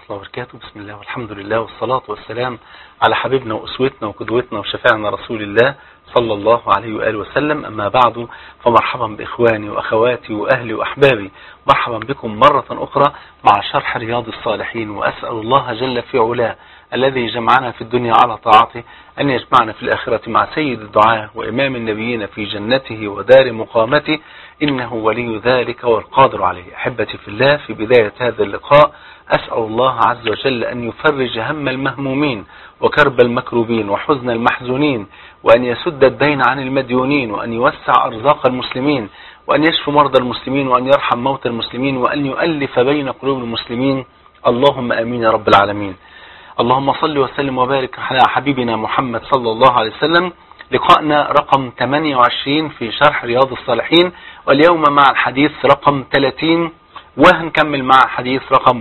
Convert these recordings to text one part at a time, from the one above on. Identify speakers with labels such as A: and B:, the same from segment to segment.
A: الله وبركاته بسم الله والحمد لله والصلاة والسلام على حبيبنا وأسوتنا وقدوتنا وشفاعنا رسول الله صلى الله عليه وآله وسلم أما بعد فمرحبا بإخواني وأخواتي وأهلي وأحبابي مرحبا بكم مرة أخرى مع شرح رياض الصالحين وأسأل الله جل في علاه الذي جمعنا في الدنيا على طاعته أن يجمعنا في الآخرة مع سيد الدعاء وإمام النبيين في جنته ودار مقامته إنه ولي ذلك والقادر عليه أحبتي في الله في بداية هذا اللقاء أسأل الله عز وجل أن يفرج هم المهمومين وكرب المكروبين وحزن المحزونين وأن يسد الدين عن المديونين وأن يوسع أرزاق المسلمين وأن يشفي مرضى المسلمين وأن يرحم موتى المسلمين وأن يؤلف بين قلوب المسلمين اللهم أمين يا رب العالمين اللهم صل وسلم وبارك على حبيبنا محمد صلى الله عليه وسلم لقاءنا رقم 28 في شرح رياض الصالحين واليوم مع الحديث رقم 30 وهنكمل مع حديث رقم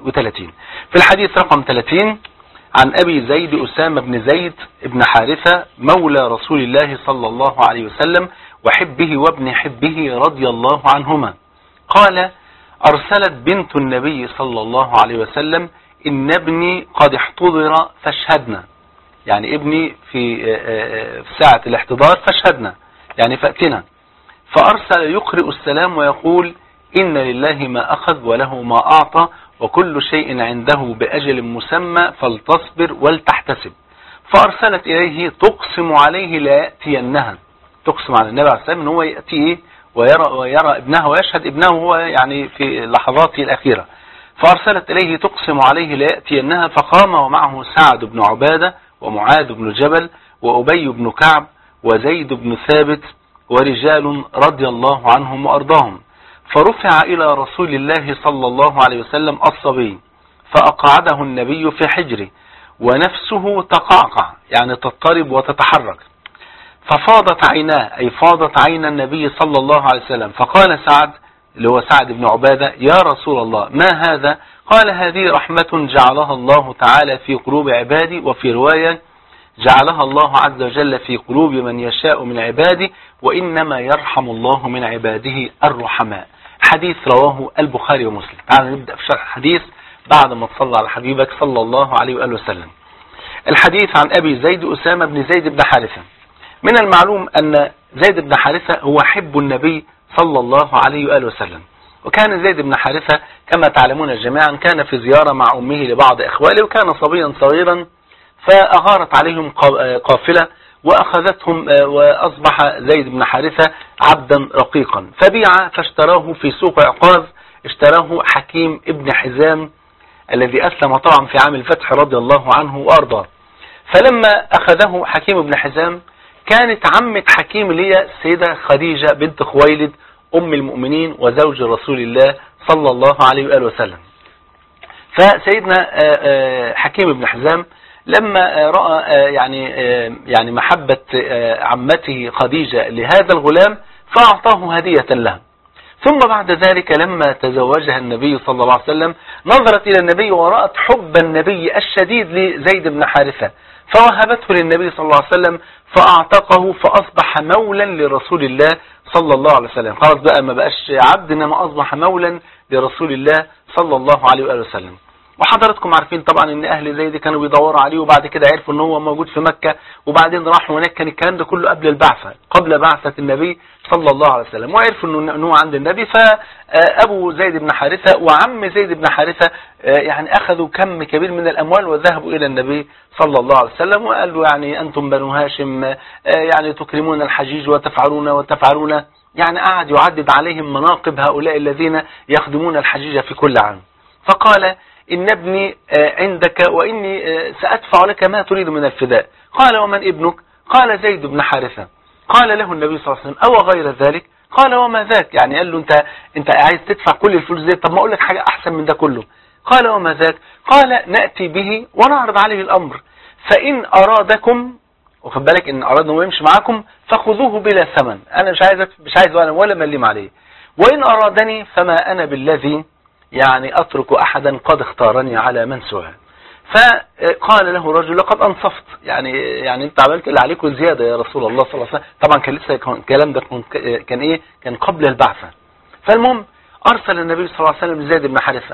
A: 31 في الحديث رقم 30 عن أبي زيد أسامة بن زيد بن حارثة مولى رسول الله صلى الله عليه وسلم وحبه وابن حبه رضي الله عنهما قال أرسلت بنت النبي صلى الله عليه وسلم إن ابني قد احتضر فاشهدنا يعني ابني في في ساعة الاحتضار فاشهدنا يعني فأتنا فأرسل يقرئ السلام ويقول إن لله ما أخذ وله ما أعطى وكل شيء عنده بأجل مسمى فلتصبر ولتحتسب فأرسلت إليه تقسم عليه لا يأتينها تقسم على النبي عليه السلام أن هو يأتيه ويرى, ويرى ابنها ويشهد ابنه هو يعني في لحظاته الأخيرة فأرسلت إليه تقسم عليه لا يأتينها فقام ومعه سعد بن عبادة ومعاذ بن جبل وأبي بن كعب وزيد بن ثابت ورجال رضي الله عنهم وأرضاهم فرفع إلى رسول الله صلى الله عليه وسلم الصبي فأقعده النبي في حجره ونفسه تقعقع يعني تضطرب وتتحرك ففاضت عيناه أي فاضت عين النبي صلى الله عليه وسلم فقال سعد اللي هو سعد بن عبادة يا رسول الله ما هذا قال هذه رحمة جعلها الله تعالى في قلوب عبادي وفي رواية جعلها الله عز وجل في قلوب من يشاء من عباده وإنما يرحم الله من عباده الرحماء حديث رواه البخاري ومسلم تعالوا نبدأ في شرح الحديث بعد ما تصلى على حبيبك صلى الله عليه وآله وسلم الحديث عن أبي زيد أسامة بن زيد بن حارثة من المعلوم أن زيد بن حارثة هو حب النبي صلى الله عليه وآله وسلم وكان زيد بن حارثة كما تعلمون جميعا كان في زيارة مع أمه لبعض إخواله وكان صبيا صغيرا فأغارت عليهم قافلة وأخذتهم وأصبح زيد بن حارثة عبدا رقيقا فبيع فاشتراه في سوق عقاز اشتراه حكيم ابن حزام الذي أسلم طبعا في عام الفتح رضي الله عنه وأرضاه فلما أخذه حكيم ابن حزام كانت عمة حكيم اللي هي السيدة خديجة بنت خويلد أم المؤمنين وزوج رسول الله صلى الله عليه وآله وسلم فسيدنا حكيم بن حزام لما رأى يعني يعني محبة عمته خديجة لهذا الغلام فأعطاه هدية له ثم بعد ذلك لما تزوجها النبي صلى الله عليه وسلم نظرت إلى النبي ورأت حب النبي الشديد لزيد بن حارثة فوهبته للنبي صلى الله عليه وسلم فأعتقه فأصبح مولا لرسول الله صلى الله عليه وسلم خلاص بقى ما بقاش عبد إنما أصبح مولا لرسول الله صلى الله عليه وآله وسلم وحضراتكم عارفين طبعا ان اهل زيد كانوا بيدوروا عليه وبعد كده عرفوا ان هو موجود في مكة وبعدين راحوا هناك كان الكلام ده كله قبل البعثة قبل بعثة النبي صلى الله عليه وسلم وعرفوا انه هو عند النبي فابو زيد بن حارثة وعم زيد بن حارثة يعني اخذوا كم كبير من الاموال وذهبوا الى النبي صلى الله عليه وسلم وقالوا يعني انتم بنو هاشم يعني تكرمون الحجيج وتفعلون وتفعلون يعني قعد يعدد عليهم مناقب هؤلاء الذين يخدمون الحجيج في كل عام فقال إن ابني عندك وإني سأدفع لك ما تريد من الفداء قال ومن ابنك قال زيد بن حارثة قال له النبي صلى الله عليه وسلم أو غير ذلك قال وما ذاك يعني قال له أنت, انت عايز تدفع كل الفلوس دي طب ما أقول لك حاجة أحسن من ده كله قال وما ذاك قال نأتي به ونعرض عليه الأمر فإن أرادكم وخد بالك إن أراد أنه يمشي معاكم فخذوه بلا ثمن أنا مش عايز مش عايز ولا ولا مليم عليه وإن أرادني فما أنا بالذي يعني أترك أحدا قد اختارني على من سواه فقال له رجل لقد أنصفت يعني يعني أنت عملت اللي عليك زيادة يا رسول الله صلى الله عليه وسلم طبعا كان لسه الكلام ده كان إيه كان قبل البعثة فالمهم أرسل النبي صلى الله عليه وسلم زيد بن حارثة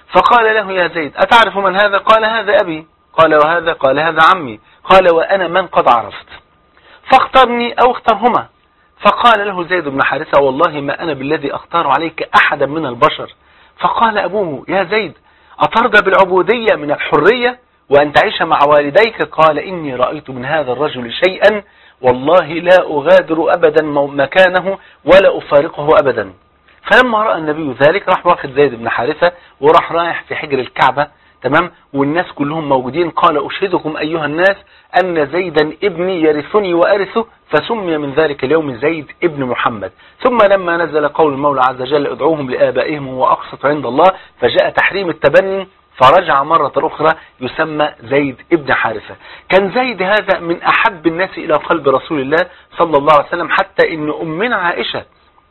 A: فقال له يا زيد أتعرف من هذا قال هذا أبي قال وهذا قال هذا عمي قال وأنا من قد عرفت فاخترني أو اخترهما فقال له زيد بن حارثة والله ما أنا بالذي أختار عليك أحدا من البشر فقال أبوه يا زيد أترضى بالعبودية من الحرية وأن تعيش مع والديك قال إني رأيت من هذا الرجل شيئا والله لا أغادر أبدا مكانه ولا أفارقه أبدا فلما رأى النبي ذلك راح واخد زيد بن حارثة وراح رايح في حجر الكعبة تمام والناس كلهم موجودين قال أشهدكم أيها الناس أن زيدا ابني يرثني وأرثه فسمي من ذلك اليوم زيد ابن محمد ثم لما نزل قول المولى عز وجل ادعوهم لآبائهم وأقسط عند الله فجاء تحريم التبني فرجع مرة أخرى يسمى زيد ابن حارثة كان زيد هذا من أحب الناس إلى قلب رسول الله صلى الله عليه وسلم حتى إن أمنا عائشة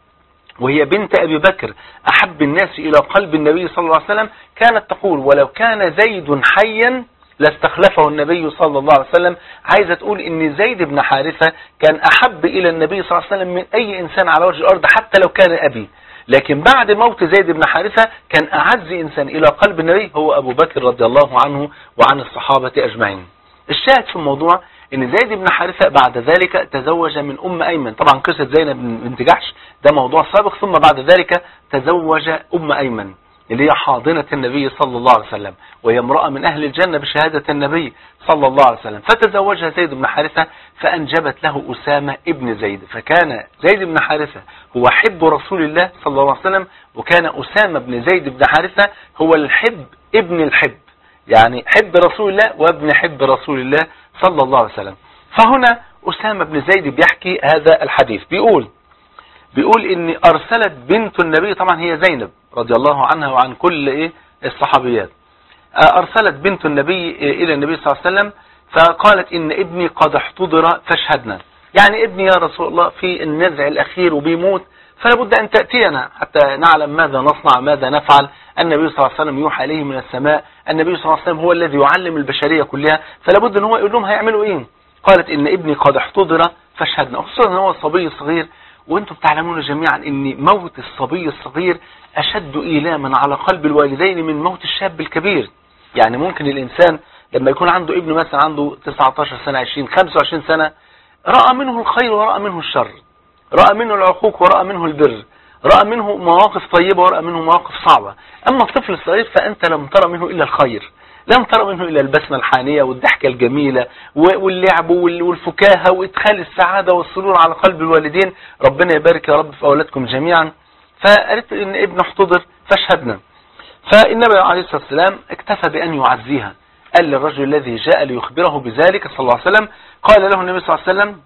A: وهي بنت أبي بكر أحب الناس إلى قلب النبي صلى الله عليه وسلم كانت تقول ولو كان زيد حيا لاستخلفه النبي صلى الله عليه وسلم عايزة تقول ان زيد بن حارثة كان احب الى النبي صلى الله عليه وسلم من اي انسان على وجه الارض حتى لو كان ابي لكن بعد موت زيد بن حارثة كان اعز انسان الى قلب النبي هو ابو بكر رضي الله عنه وعن الصحابة اجمعين الشاهد في الموضوع ان زيد بن حارثة بعد ذلك تزوج من ام ايمن طبعا قصة زينب بنت جحش ده موضوع سابق ثم بعد ذلك تزوج ام ايمن اللي هي حاضنة النبي صلى الله عليه وسلم وهي امرأة من أهل الجنة بشهادة النبي صلى الله عليه وسلم فتزوجها زيد بن حارثة فأنجبت له أسامة ابن زيد فكان زيد بن حارثة هو حب رسول الله صلى الله عليه وسلم وكان أسامة بن زيد بن حارثة هو الحب ابن الحب يعني حب رسول الله وابن حب رسول الله صلى الله عليه وسلم فهنا أسامة بن زيد بيحكي هذا الحديث بيقول بيقول ان ارسلت بنت النبي طبعا هي زينب رضي الله عنها وعن كل ايه الصحابيات ارسلت بنت النبي الى النبي صلى الله عليه وسلم فقالت ان ابني قد احتضر فاشهدنا يعني ابني يا رسول الله في النزع الاخير وبيموت فلا بد ان تأتينا حتى نعلم ماذا نصنع ماذا نفعل النبي صلى الله عليه وسلم يوحى اليه من السماء النبي صلى الله عليه وسلم هو الذي يعلم البشرية كلها فلا بد ان هو يقول لهم هيعملوا ايه قالت ان ابني قد احتضر فاشهدنا خصوصا ان هو صبي صغير وانتم تعلمون جميعا ان موت الصبي الصغير اشد ايلاما على قلب الوالدين من موت الشاب الكبير يعني ممكن الانسان لما يكون عنده ابن مثلا عنده 19 سنة 20 25 سنة رأى منه الخير ورأى منه الشر رأى منه العقوق ورأى منه البر رأى منه مواقف طيبة ورأى منه مواقف صعبة أما الطفل الصغير فأنت لم ترى منه إلا الخير لم ترى منه إلا البسمة الحانية والضحكة الجميلة واللعب والفكاهة وإدخال السعادة والسرور على قلب الوالدين ربنا يبارك يا رب في أولادكم جميعا فقالت إن ابن احتضر فاشهدنا فالنبي عليه الصلاة والسلام اكتفى بأن يعزيها قال للرجل الذي جاء ليخبره بذلك صلى الله عليه وسلم قال له النبي صلى الله عليه وسلم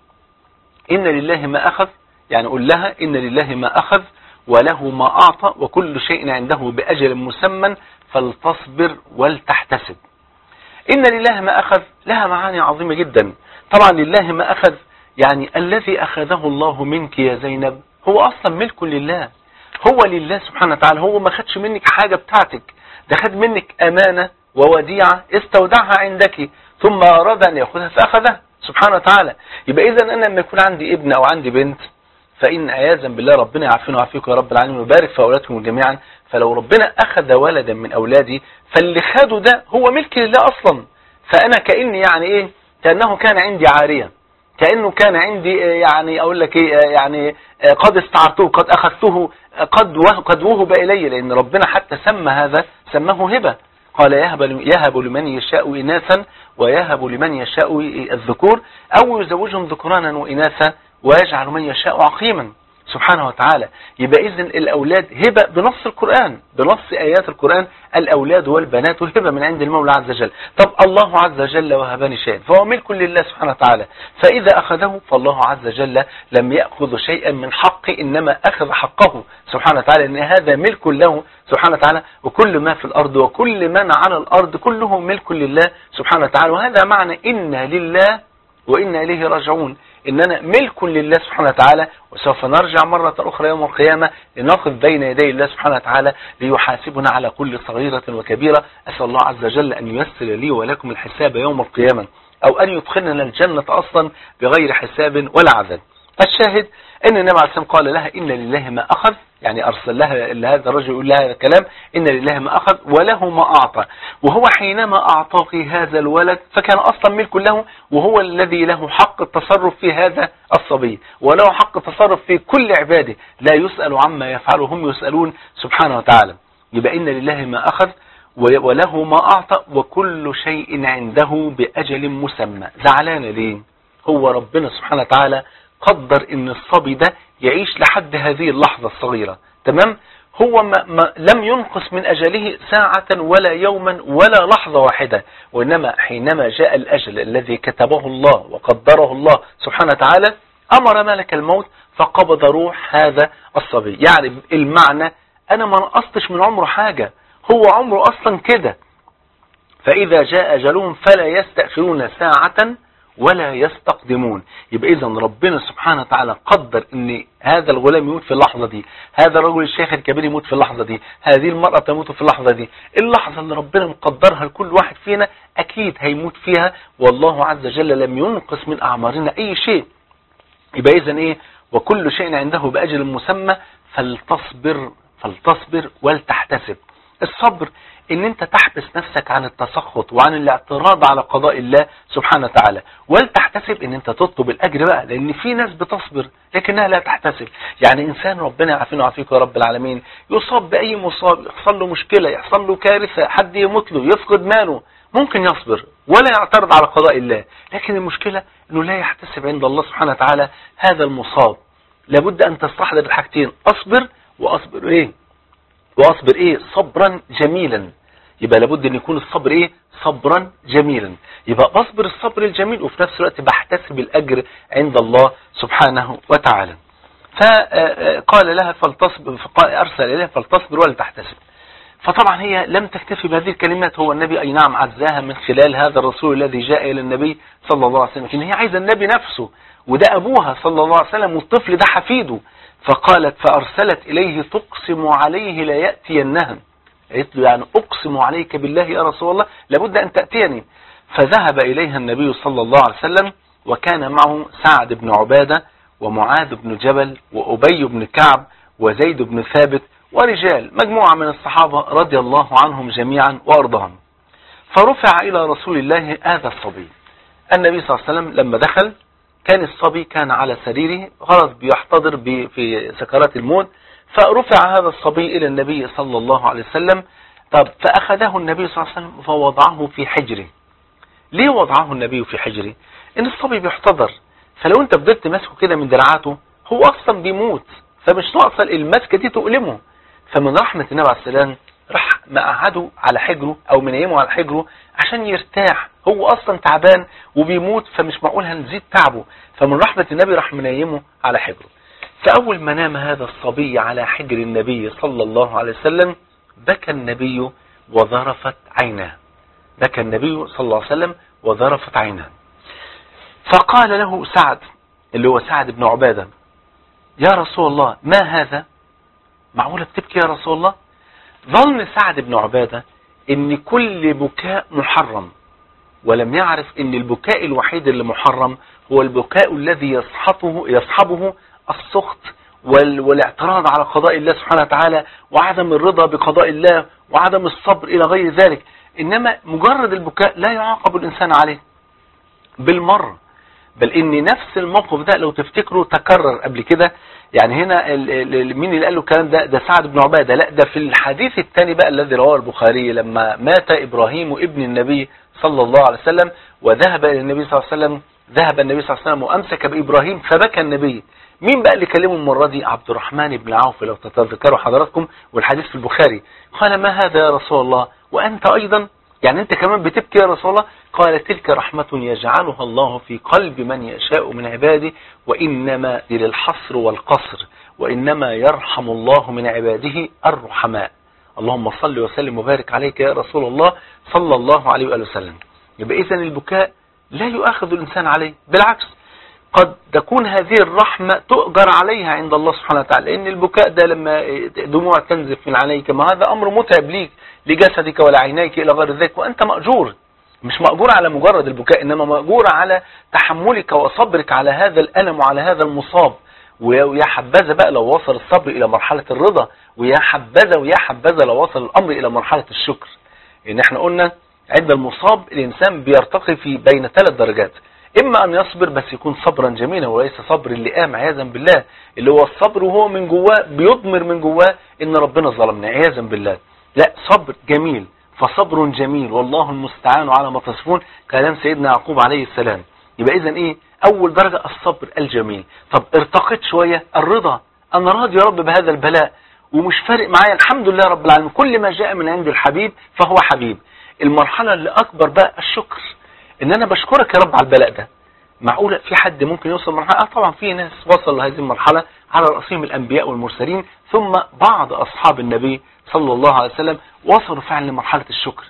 A: إن لله ما أخذ يعني قل لها إن لله ما أخذ وله ما أعطى وكل شيء عنده بأجل مسمى فلتصبر ولتحتسب إن لله ما أخذ لها معاني عظيمة جدا طبعا لله ما أخذ يعني الذي أخذه الله منك يا زينب هو أصلا ملك لله هو لله سبحانه وتعالى هو ما خدش منك حاجة بتاعتك ده خد منك أمانة ووديعة استودعها عندك ثم أراد أن يأخذها فأخذها سبحانه وتعالى يبقى إذا أنا لما يكون عندي ابن أو عندي بنت فإن عياذا بالله ربنا يعافينا ويعافيكم يا رب العالمين ويبارك في أولادكم جميعا فلو ربنا أخذ ولدا من أولادي فاللي خده ده هو ملك لله أصلا فأنا كأني يعني إيه كأنه كان عندي عارية كأنه كان عندي يعني أقول لك إيه يعني قد استعرته قد أخذته قد قد وهب إلي لأن ربنا حتى سمى هذا سماه هبة قال يهب يهب لمن يشاء إناثا ويهب لمن يشاء الذكور أو يزوجهم ذكرانا وإناثا ويجعل من يشاء عقيما سبحانه وتعالى يبقى إذن الأولاد هبة بنص القرآن بنص آيات القرآن الأولاد والبنات هبة من عند المولى عز وجل طب الله عز وجل وهبني شيئا فهو ملك لله سبحانه وتعالى فإذا أخذه فالله عز وجل لم يأخذ شيئا من حقه إنما أخذ حقه سبحانه وتعالى إن هذا ملك له سبحانه وتعالى وكل ما في الأرض وكل من على الأرض كله ملك لله سبحانه وتعالى وهذا معنى إن لله وإن إليه راجعون إننا ملك لله سبحانه وتعالى وسوف نرجع مرة أخرى يوم القيامة لنقف بين يدي الله سبحانه وتعالى ليحاسبنا على كل صغيرة وكبيرة أسأل الله عز وجل أن ييسر لي ولكم الحساب يوم القيامة أو أن يدخلنا الجنة أصلا بغير حساب ولا عذاب الشاهد ان النبي عليه السلام قال لها ان لله ما اخذ يعني ارسل لها لهذا الرجل يقول لها هذا الكلام ان لله ما اخذ وله ما اعطى وهو حينما اعطاك هذا الولد فكان اصلا ملك له وهو الذي له حق التصرف في هذا الصبي وله حق التصرف في كل عباده لا يسأل عما يفعله هم يسألون سبحانه وتعالى يبقى ان لله ما اخذ وله ما اعطى وكل شيء عنده باجل مسمى زعلان ليه هو ربنا سبحانه وتعالى قدر ان الصبي ده يعيش لحد هذه اللحظة الصغيرة تمام هو ما ما لم ينقص من أجله ساعة ولا يوما ولا لحظة واحدة وإنما حينما جاء الأجل الذي كتبه الله وقدره الله سبحانه وتعالى أمر ملك الموت فقبض روح هذا الصبي يعني المعنى أنا ما نقصتش من عمره حاجة هو عمره أصلا كده فإذا جاء أجلهم فلا يستأخرون ساعة ولا يستقدمون يبقى اذا ربنا سبحانه وتعالى قدر ان هذا الغلام يموت في اللحظة دي هذا الرجل الشيخ الكبير يموت في اللحظة دي هذه المرأة تموت في اللحظة دي اللحظة اللي ربنا مقدرها لكل واحد فينا اكيد هيموت فيها والله عز وجل لم ينقص من اعمارنا اي شيء يبقى اذا ايه وكل شيء عنده باجل مسمى فلتصبر فلتصبر ولتحتسب الصبر ان انت تحبس نفسك عن التسخط وعن الاعتراض على قضاء الله سبحانه وتعالى ولتحتسب ان انت تطلب الاجر بقى لان في ناس بتصبر لكنها لا تحتسب يعني انسان ربنا يعافينا ويعافيك يا رب العالمين يصاب باي مصاب يحصل له مشكلة يحصل له كارثة حد يموت له يفقد ماله ممكن يصبر ولا يعترض على قضاء الله لكن المشكلة انه لا يحتسب عند الله سبحانه وتعالى هذا المصاب لابد ان تستحضر الحاجتين اصبر واصبر ايه واصبر ايه صبرا جميلا يبقى لابد ان يكون الصبر ايه صبرا جميلا يبقى بصبر الصبر الجميل وفي نفس الوقت بحتسب الاجر عند الله سبحانه وتعالى فقال لها فلتصبر ارسل اليها فلتصبر ولا تحتسب فطبعا هي لم تكتفي بهذه الكلمات هو النبي اي نعم عزاها من خلال هذا الرسول الذي جاء الى النبي صلى الله عليه وسلم لكن هي عايزه النبي نفسه وده ابوها صلى الله عليه وسلم والطفل ده حفيده فقالت فأرسلت إليه تقسم عليه لا يأتينها قالت له يعني أقسم عليك بالله يا رسول الله لابد أن تأتيني فذهب إليها النبي صلى الله عليه وسلم وكان معه سعد بن عبادة ومعاذ بن جبل وأبي بن كعب وزيد بن ثابت ورجال مجموعة من الصحابة رضي الله عنهم جميعا وأرضهم فرفع إلى رسول الله هذا الصبي النبي صلى الله عليه وسلم لما دخل كان الصبي كان على سريره خلاص بيحتضر في سكرات الموت فرفع هذا الصبي إلى النبي صلى الله عليه وسلم طب فأخذه النبي صلى الله عليه وسلم فوضعه في حجره ليه وضعه النبي في حجره ان الصبي بيحتضر فلو انت فضلت ماسكه كده من دراعاته هو اصلا بيموت فمش ناقصه المسكه دي تؤلمه فمن رحمه النبي عليه السلام راح مقعده على حجره او منيمه على حجره عشان يرتاح هو اصلا تعبان وبيموت فمش معقول هنزيد تعبه فمن رحمة النبي راح منيمه على حجره فاول ما نام هذا الصبي على حجر النبي صلى الله عليه وسلم بكى النبي وذرفت عيناه بكى النبي صلى الله عليه وسلم وذرفت عيناه فقال له سعد اللي هو سعد بن عبادة يا رسول الله ما هذا معقولة بتبكي يا رسول الله ظن سعد بن عبادة ان كل بكاء محرم ولم يعرف ان البكاء الوحيد اللي محرم هو البكاء الذي يصحبه, يصحبه السخط والاعتراض على قضاء الله سبحانه وتعالى وعدم الرضا بقضاء الله وعدم الصبر الى غير ذلك انما مجرد البكاء لا يعاقب الانسان عليه بالمرة بل ان نفس الموقف ده لو تفتكروا تكرر قبل كده يعني هنا مين اللي قال له الكلام ده ده سعد بن عبادة لا ده في الحديث الثاني بقى الذي رواه البخاري لما مات ابراهيم ابن النبي صلى الله عليه وسلم وذهب الى النبي صلى الله عليه وسلم ذهب النبي صلى الله عليه وسلم وامسك بابراهيم فبكى النبي مين بقى اللي كلمه المرة دي عبد الرحمن بن عوف لو تتذكروا حضراتكم والحديث في البخاري قال ما هذا يا رسول الله وانت ايضا يعني انت كمان بتبكي يا رسول الله قال تلك رحمة يجعلها الله في قلب من يشاء من عباده وإنما للحصر والقصر وإنما يرحم الله من عباده الرحماء اللهم صل وسلم وبارك عليك يا رسول الله صلى الله عليه وآله وسلم يبقى إذن البكاء لا يؤاخذ الإنسان عليه بالعكس قد تكون هذه الرحمة تؤجر عليها عند الله سبحانه وتعالى لأن البكاء ده لما دموع تنزف من عينيك ما هذا أمر متعب ليك لجسدك ولعينيك إلى غير ذلك وأنت مأجور مش مأجور على مجرد البكاء إنما مأجور على تحملك وصبرك على هذا الألم وعلى هذا المصاب ويا حبذا بقى لو وصل الصبر إلى مرحلة الرضا ويا حبذا ويا حبذا لو وصل الأمر إلى مرحلة الشكر إن احنا قلنا عند المصاب الإنسان بيرتقي في بين ثلاث درجات إما أن يصبر بس يكون صبرا جميلا وليس صبر اللئام عياذا بالله اللي هو الصبر وهو من جواه بيضمر من جواه إن ربنا ظلمنا عياذا بالله لا صبر جميل فصبر جميل والله المستعان على ما تصفون كلام سيدنا يعقوب عليه السلام يبقى إذا إيه أول درجة الصبر الجميل طب ارتقيت شوية الرضا أنا راضي يا رب بهذا البلاء ومش فارق معايا الحمد لله رب العالمين كل ما جاء من عند الحبيب فهو حبيب المرحلة اللي أكبر بقى الشكر إن أنا بشكرك يا رب على البلاء ده معقولة في حد ممكن يوصل مرحلة آه طبعا في ناس وصل لهذه المرحلة على رأسهم الأنبياء والمرسلين ثم بعض أصحاب النبي صلى الله عليه وسلم وصلوا فعلا لمرحلة الشكر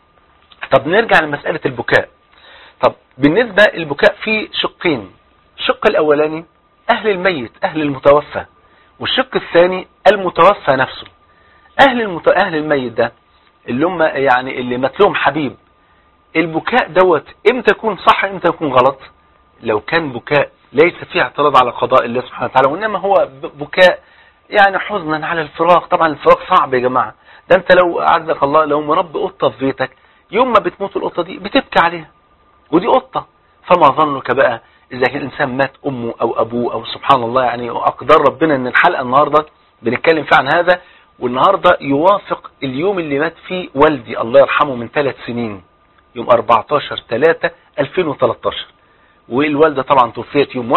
A: طب نرجع لمسألة البكاء طب بالنسبة البكاء في شقين الشق الأولاني أهل الميت أهل المتوفى والشق الثاني المتوفى نفسه أهل, المت... أهل الميت ده اللي هم يعني اللي متلهم حبيب البكاء دوت امتى يكون صح امتى يكون غلط لو كان بكاء ليس فيه اعتراض على قضاء الله سبحانه وتعالى وانما هو بكاء يعني حزنا على الفراق طبعا الفراق صعب يا جماعة ده انت لو عزك الله لو مربي قطة في بيتك يوم ما بتموت القطة دي بتبكي عليها ودي قطة فما ظنك بقى اذا كان الانسان مات امه او ابوه او سبحان الله يعني اقدار ربنا ان الحلقة النهاردة بنتكلم فيها عن هذا والنهاردة يوافق اليوم اللي مات فيه والدي الله يرحمه من ثلاث سنين يوم 14 3 2013 والوالدة طبعا توفيت يوم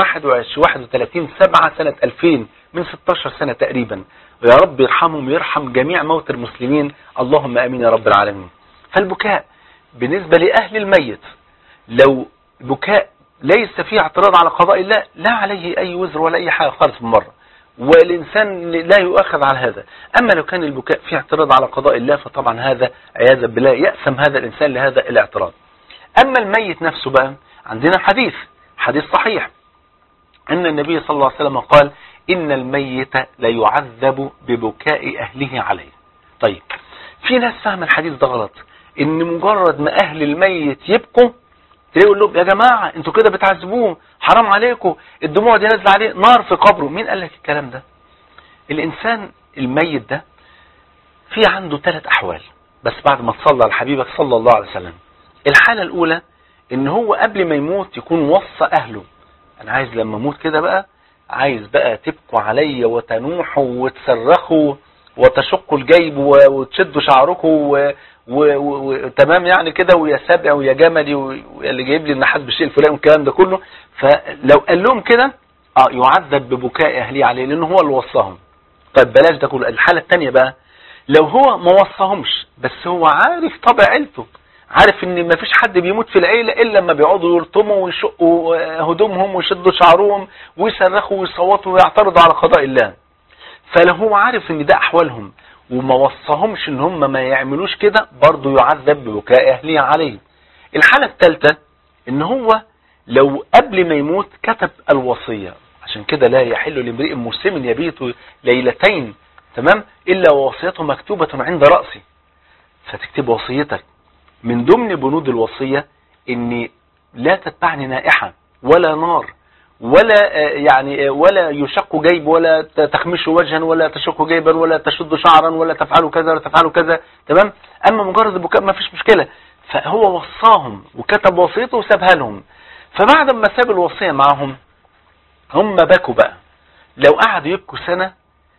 A: 31 7 سنة 2000 من 16 سنة تقريبا ويا رب يرحمهم ويرحم جميع موتى المسلمين اللهم امين يا رب العالمين فالبكاء بالنسبة لأهل الميت لو بكاء ليس فيه اعتراض على قضاء الله لا عليه أي وزر ولا أي حاجة خالص من مرة والإنسان لا يؤخذ على هذا أما لو كان البكاء فيه اعتراض على قضاء الله فطبعا هذا عياذا بالله يأسم هذا الإنسان لهذا الاعتراض أما الميت نفسه بقى عندنا حديث حديث صحيح أن النبي صلى الله عليه وسلم قال إن الميت ليعذب ببكاء أهله عليه طيب في ناس فاهم الحديث ده غلط إن مجرد ما أهل الميت يبكوا يقول لهم يا جماعة انتوا كده بتعذبوه حرام عليكم الدموع دي نازله عليه نار في قبره مين قال لك الكلام ده الإنسان الميت ده في عنده ثلاث أحوال بس بعد ما تصلى على حبيبك صلى الله عليه وسلم الحالة الأولى ان هو قبل ما يموت يكون وصى أهله أنا عايز لما أموت كده بقى عايز بقى تبكوا عليا وتنوحوا وتصرخوا وتشقوا الجيب وتشدوا شعركم وتمام يعني كده ويا سبع ويا جملي واللي جايب لي النحاس بالشيء الفلاني والكلام ده كله فلو قال لهم كده اه يعذب ببكاء اهليه عليه لانه هو اللي وصاهم طيب بلاش ده كله الحاله الثانيه بقى لو هو ما وصاهمش بس هو عارف طبع عيلته عارف ان ما فيش حد بيموت في العيلة الا لما بيقعدوا يلطموا ويشقوا هدومهم ويشدوا شعرهم ويصرخوا ويصوتوا ويعترضوا على قضاء الله فلو هو عارف ان ده احوالهم وما وصاهمش ان هم ما يعملوش كده برضه يعذب ببكاء اهليه عليه الحالة الثالثة ان هو لو قبل ما يموت كتب الوصية عشان كده لا يحل لامرئ مسلم يبيت ليلتين تمام الا ووصيته مكتوبة عند رأسي فتكتب وصيتك من ضمن بنود الوصية ان لا تتبعني نائحة ولا نار ولا يعني ولا يشق جيب ولا تخمش وجها ولا تشق جيبا ولا تشد شعرا ولا تفعلوا كذا ولا تفعلوا كذا تمام اما مجرد البكاء ما فيش مشكلة فهو وصاهم وكتب وصيته وسابها لهم فبعد ما ساب الوصية معهم هم بكوا بقى لو قعدوا يبكوا سنة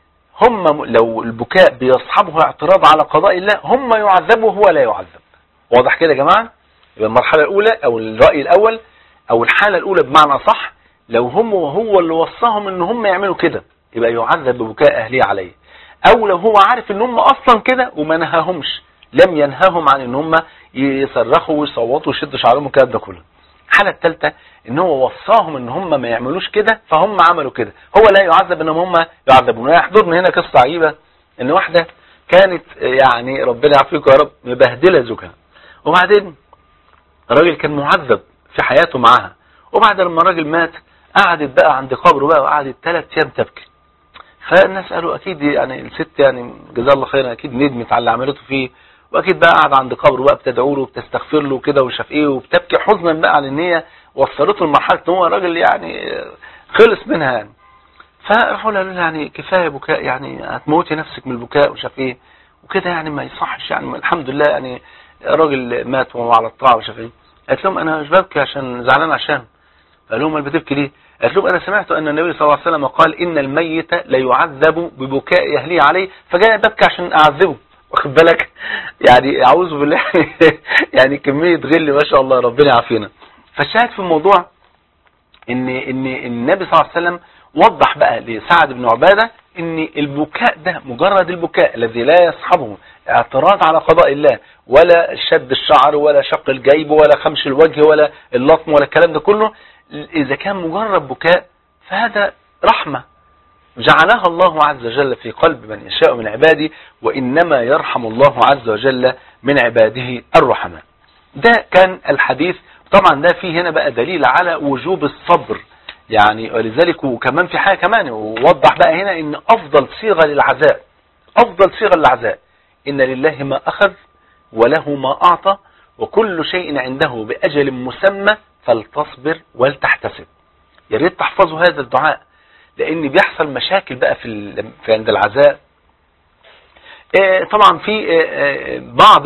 A: هم لو البكاء بيصحبه اعتراض على قضاء الله هم يعذبوا وهو لا يعذب واضح كده يا جماعة يبقى المرحلة الأولى أو الرأي الأول أو الحالة الأولى بمعنى صح لو هم وهو اللي وصاهم ان هم يعملوا كده يبقى يعذب ببكاء أهليه عليه أو لو هو عارف ان هم أصلا كده وما نهاهمش لم ينهاهم عن ان هم يصرخوا ويصوتوا ويشدوا شعرهم والكلام ده كله الحالة الثالثة ان هو وصاهم ان هم ما يعملوش كده فهم عملوا كده هو لا يعذب ان هم يعذبون يحضرنا هنا قصة عجيبة ان واحدة كانت يعني ربنا يعافيكم يا رب مبهدلة زوجها وبعدين الراجل كان معذب في حياته معاها وبعد لما الراجل مات قعدت بقى عند قبره بقى وقعدت ثلاث ايام تبكي فالناس قالوا اكيد يعني الست يعني جزاها الله خيرا اكيد ندمت على اللي عملته فيه واكيد بقى قاعد عند قبره بقى بتدعو له وبتستغفر له كده ومش عارف ايه وبتبكي حزنا بقى على ان هي وصلته لمرحله ان هو راجل يعني خلص منها يعني فراحوا قالوا له يعني كفايه بكاء يعني هتموتي نفسك من البكاء ومش عارف ايه وكده يعني ما يصحش يعني الحمد لله يعني راجل مات وهو على الطاعه ومش عارف ايه قالت لهم انا مش ببكي عشان زعلان عشان قال لهم ما بتبكي ليه قالت لهم انا سمعت ان النبي صلى الله عليه وسلم قال ان الميت لا يعذب ببكاء اهله عليه فجاء ببكي عشان اعذبه واخد بالك يعني اعوذ بالله يعني كميه غل ما شاء الله ربنا يعافينا فالشاهد في الموضوع ان ان النبي صلى الله عليه وسلم وضح بقى لسعد بن عبادة ان البكاء ده مجرد البكاء الذي لا يصحبه اعتراض على قضاء الله ولا شد الشعر ولا شق الجيب ولا خمش الوجه ولا اللطم ولا الكلام ده كله اذا كان مجرد بكاء فهذا رحمة جعلها الله عز وجل في قلب من يشاء من عباده وإنما يرحم الله عز وجل من عباده الرحماء ده كان الحديث طبعا ده فيه هنا بقى دليل على وجوب الصبر يعني ولذلك وكمان في حاجة كمان ووضح بقى هنا ان افضل صيغة للعزاء افضل صيغة للعزاء ان لله ما اخذ وله ما اعطى وكل شيء عنده باجل مسمى فلتصبر ولتحتسب يا ريت تحفظوا هذا الدعاء لان بيحصل مشاكل بقى في, في عند العزاء طبعا في بعض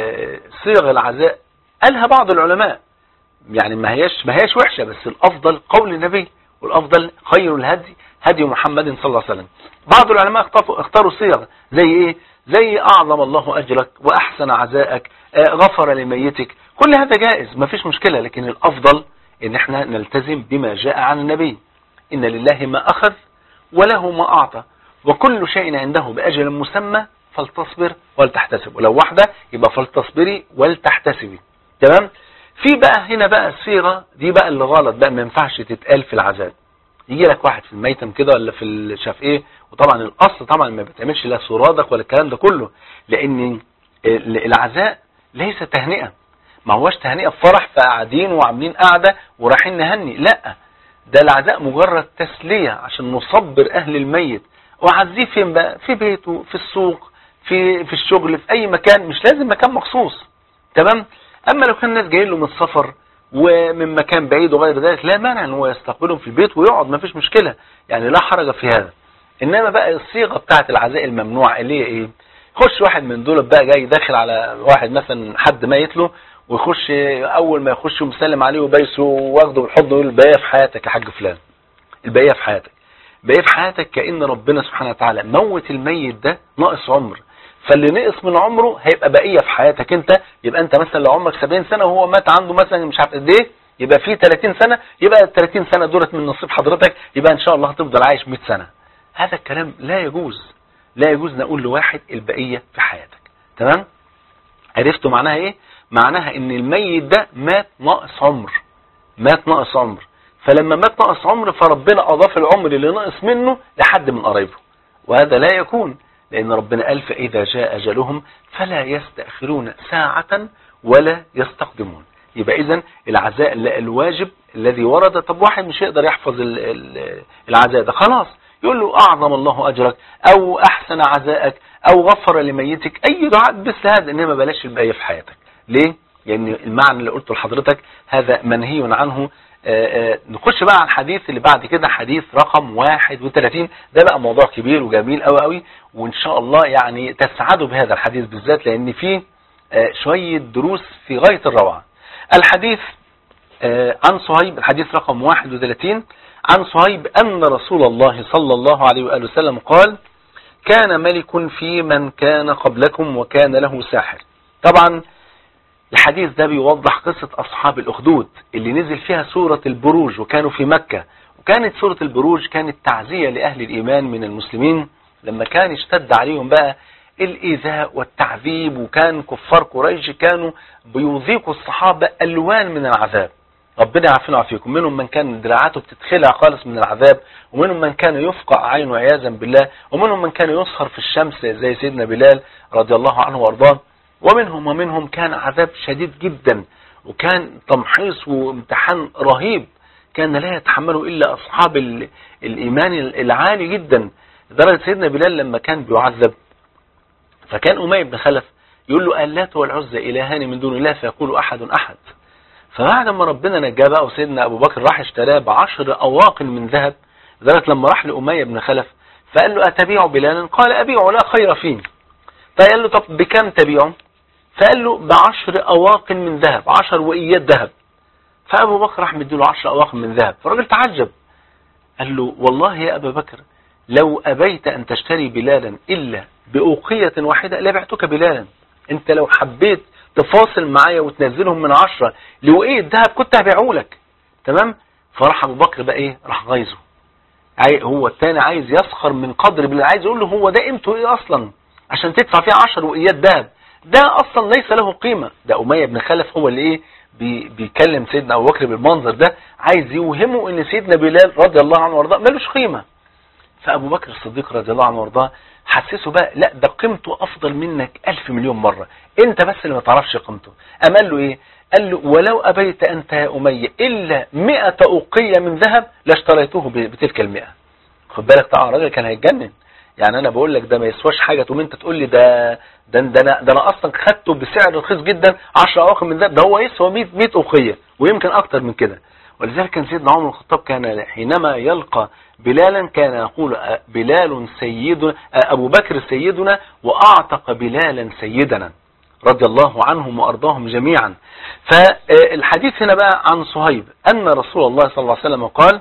A: صيغ العزاء قالها بعض العلماء يعني ما هيش ما هيش وحشة بس الأفضل قول النبي والأفضل خير الهدي هدي محمد صلى الله عليه وسلم بعض العلماء اختاروا صيغ زي ايه زي أعظم الله أجرك وأحسن عزائك غفر لميتك كل هذا جائز ما فيش مشكلة لكن الأفضل ان احنا نلتزم بما جاء عن النبي إن لله ما أخذ وله ما أعطى وكل شيء عنده بأجل مسمى فلتصبر ولتحتسب ولو واحدة يبقى فلتصبري ولتحتسبي تمام في بقى هنا بقى الصيغة دي بقى اللي غلط بقى ما ينفعش تتقال في العذاب يجي لك واحد في الميتم كده ولا في الشاف ايه وطبعا الاصل طبعا ما بتعملش لا سرادق ولا الكلام ده كله لان العزاء ليس تهنئة ما هوش تهنئة في فرح فقاعدين وعاملين قاعدة ورايحين نهني لا ده العزاء مجرد تسلية عشان نصبر اهل الميت وعزيه فين بقى في بيته في السوق في في الشغل في اي مكان مش لازم مكان مخصوص تمام اما لو كان الناس جايين له من السفر ومن مكان بعيد وغير ذلك لا مانع ان هو يستقبلهم في البيت ويقعد ما فيش مشكلة يعني لا حرج في هذا انما بقى الصيغة بتاعت العزاء الممنوع اللي هي ايه خش واحد من دول بقى جاي داخل على واحد مثلا حد ميت له ويخش اول ما يخش ومسلم عليه وبايسه واخده بالحضن ويقول البقيه في حياتك يا حاج فلان البقيه في حياتك البقيه في حياتك كأن ربنا سبحانه وتعالى موت الميت ده ناقص عمر فاللي نقص من عمره هيبقى بقيه في حياتك انت يبقى انت مثلا لو عمرك 70 سنه وهو مات عنده مثلا مش عارف قد ايه يبقى في 30 سنه يبقى ال 30 سنه دولت من نصيب حضرتك يبقى ان شاء الله هتفضل عايش 100 سنه هذا الكلام لا يجوز لا يجوز نقول لواحد البقيه في حياتك تمام عرفتوا معناها ايه معناها ان الميت ده مات ناقص عمر مات ناقص عمر فلما مات ناقص عمر فربنا اضاف العمر اللي ناقص منه لحد من قرايبه وهذا لا يكون لأن ربنا قال فإذا جاء أجلهم فلا يستأخرون ساعة ولا يستقدمون يبقى إذن العزاء الواجب الذي ورد طب واحد مش يقدر يحفظ العزاء ده خلاص يقول له أعظم الله أجرك أو أحسن عزائك أو غفر لميتك أي دعاء مثل هذا إنما بلاش البقية في حياتك ليه؟ لأن يعني المعنى اللي قلته لحضرتك هذا منهي عنه آآ آآ نخش بقى على الحديث اللي بعد كده حديث رقم 31 ده بقى موضوع كبير وجميل قوي قوي وان شاء الله يعني تسعدوا بهذا الحديث بالذات لان فيه شوية دروس في غاية الروعة الحديث عن صهيب الحديث رقم 31 عن صهيب أن رسول الله صلى الله عليه وآله وسلم قال كان ملك في من كان قبلكم وكان له ساحر طبعا الحديث ده بيوضح قصة أصحاب الأخدود اللي نزل فيها سورة البروج وكانوا في مكة وكانت سورة البروج كانت تعزية لأهل الإيمان من المسلمين لما كان اشتد عليهم بقى الإيذاء والتعذيب وكان كفار قريش كانوا بيذيقوا الصحابة ألوان من العذاب ربنا يعافينا ويعافيكم منهم من كان دراعاته بتتخلع خالص من العذاب ومنهم من كان يفقع عينه عياذا بالله ومنهم من كان يسهر في الشمس زي سيدنا بلال رضي الله عنه وارضاه ومنهم ومنهم كان عذاب شديد جدا وكان تمحيص وامتحان رهيب كان لا يتحمله إلا أصحاب الإيمان العالي جدا لدرجة سيدنا بلال لما كان بيعذب فكان أمية بن خلف يقول له اللات والعزى إلهان من دون الله فيقول أحد أحد فبعد ما ربنا نجاه بقى وسيدنا أبو بكر راح اشتراه بعشر أواق من ذهب لذلك لما راح لأمية بن خلف فقال له أتبيع بلالا قال أبيع لا خير فيه فقال له طب بكم تبيعه فقال له بعشر أواق من ذهب عشر وإيات ذهب فأبو بكر راح مديله عشر أواق من ذهب فالراجل تعجب قال له والله يا أبا بكر لو أبيت أن تشتري بلالا إلا بأوقية واحدة لبعتك بلالا أنت لو حبيت تفاصل معايا وتنزلهم من عشرة لوقية ذهب كنت هبيعه لك تمام فراح أبو بكر بقى إيه راح غيظه هو الثاني عايز يسخر من قدر بالله عايز يقول له هو ده قيمته إيه أصلا عشان تدفع فيه عشر وقيات ذهب ده أصلا ليس له قيمة ده أمية بن خلف هو اللي إيه بي بيكلم سيدنا أبو بكر بالمنظر ده عايز يوهمه ان سيدنا بلال رضي الله عنه وارضاه ملوش قيمة فأبو بكر الصديق رضي الله عنه وارضاه حسسه بقى لا ده قيمته أفضل منك ألف مليون مرة انت بس اللي ما تعرفش قيمته أم قال له ايه قال له ولو أبيت أنت يا أمية إلا مئة أوقية من ذهب لاشتريته بتلك المئة خد بالك طبعا الراجل كان هيتجنن يعني انا بقول لك ده ما يسواش حاجه تقوم انت تقول لي ده ده ده انا ده انا اصلا خدته بسعر رخيص جدا 10 اواخر من ده ده هو يسوى 100 100 اوقيه ويمكن اكتر من كده ولذلك كان سيدنا عمر بن الخطاب كان حينما يلقى بلالا كان يقول بلال سيدنا ابو بكر سيدنا واعتق بلالا سيدنا رضي الله عنهم وارضاهم جميعا فالحديث هنا بقى عن صهيب ان رسول الله صلى الله عليه وسلم قال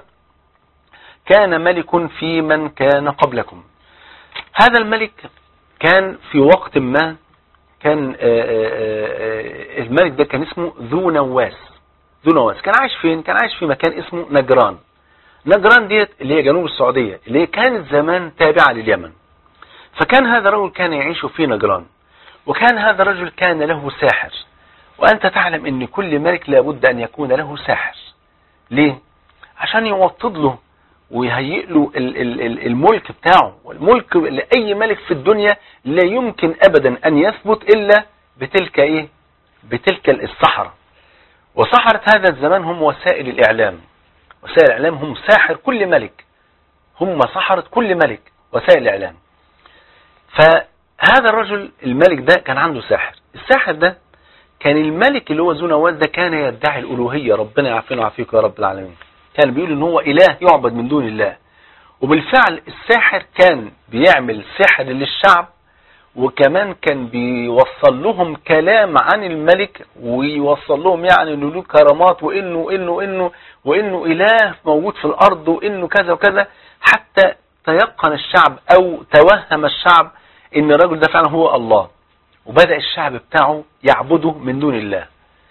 A: كان ملك في من كان قبلكم هذا الملك كان في وقت ما كان الملك ده كان اسمه ذو نواس ذو نواس كان عايش فين كان عايش في مكان اسمه نجران نجران ديت اللي هي جنوب السعودية اللي هي كانت زمان تابعة لليمن فكان هذا الرجل كان يعيش في نجران وكان هذا الرجل كان له ساحر وأنت تعلم أن كل ملك لابد أن يكون له ساحر ليه؟ عشان يوطد له ويهيئ له الملك بتاعه والملك لأي ملك في الدنيا لا يمكن أبدا أن يثبت إلا بتلك إيه بتلك السحرة وسحرة هذا الزمان هم وسائل الإعلام وسائل الإعلام هم ساحر كل ملك هم سحرة كل ملك وسائل الإعلام فهذا الرجل الملك ده كان عنده ساحر الساحر ده كان الملك اللي هو ذو نواس ده كان يدعي الألوهية ربنا يعافينا ويعافيك يا رب العالمين كان بيقول ان هو اله يعبد من دون الله وبالفعل الساحر كان بيعمل سحر للشعب وكمان كان بيوصل لهم كلام عن الملك ويوصل لهم يعني انه له كرامات وانه انه انه وانه اله موجود في الارض وانه كذا وكذا حتى تيقن الشعب او توهم الشعب ان الرجل ده فعلا هو الله وبدأ الشعب بتاعه يعبده من دون الله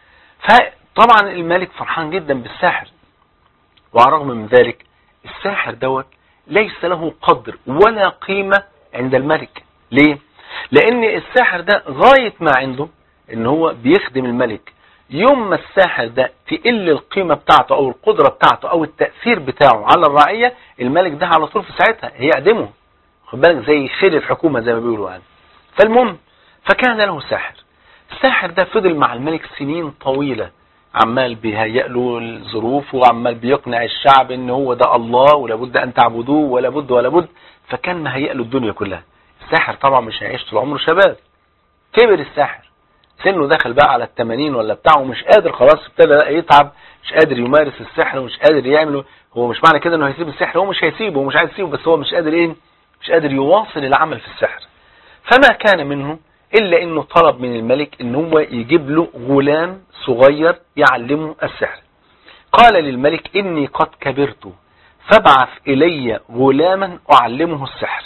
A: فطبعا الملك فرحان جدا بالساحر وعلى الرغم من ذلك الساحر دوت ليس له قدر ولا قيمة عند الملك ليه لان الساحر ده غاية ما عنده ان هو بيخدم الملك يوم ما الساحر ده تقل القيمة بتاعته او القدرة بتاعته او التأثير بتاعه على الرعية الملك ده على طول في ساعتها هيعدمه خد بالك زي خير الحكومة زي ما بيقولوا يعني فالمهم فكان له ساحر الساحر ده فضل مع الملك سنين طويلة عمال بيهيئ له الظروف وعمال بيقنع الشعب ان هو ده الله ولابد ان تعبدوه ولا بد ولا بد فكان مهيئ له الدنيا كلها الساحر طبعا مش هيعيش طول عمره شباب كبر الساحر سنه دخل بقى على التمانين ولا بتاعه مش قادر خلاص ابتدى يتعب مش قادر يمارس السحر ومش قادر يعمله هو مش معنى كده انه هيسيب السحر هو مش هيسيبه ومش عايز يسيبه بس هو مش قادر ايه مش قادر يواصل العمل في السحر فما كان منه إلا أنه طلب من الملك أن هو يجيب له غلام صغير يعلمه السحر قال للملك إني قد كبرت فابعث إلي غلاما أعلمه السحر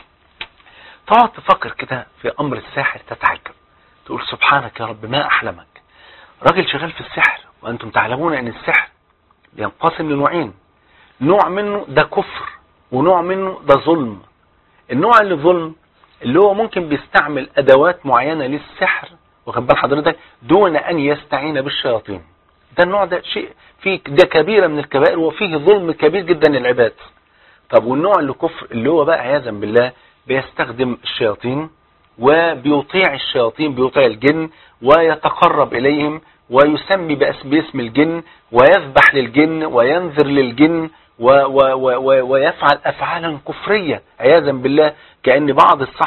A: تقعد تفكر كده في أمر الساحر تتعجب تقول سبحانك يا رب ما أحلمك راجل شغال في السحر وأنتم تعلمون أن السحر ينقسم لنوعين نوع منه ده كفر ونوع منه ده ظلم النوع اللي ظلم اللي هو ممكن بيستعمل ادوات معينة للسحر واخد بال حضرتك دون ان يستعين بالشياطين ده النوع ده شيء فيه ده كبيرة من الكبائر وفيه ظلم كبير جدا للعباد طب والنوع اللي كفر اللي هو بقى عياذا بالله بيستخدم الشياطين وبيطيع الشياطين بيطيع الجن ويتقرب اليهم ويسمي باسم الجن ويذبح للجن وينذر للجن و و و ويفعل أفعالا كفرية عياذا بالله كأن بعض السحرة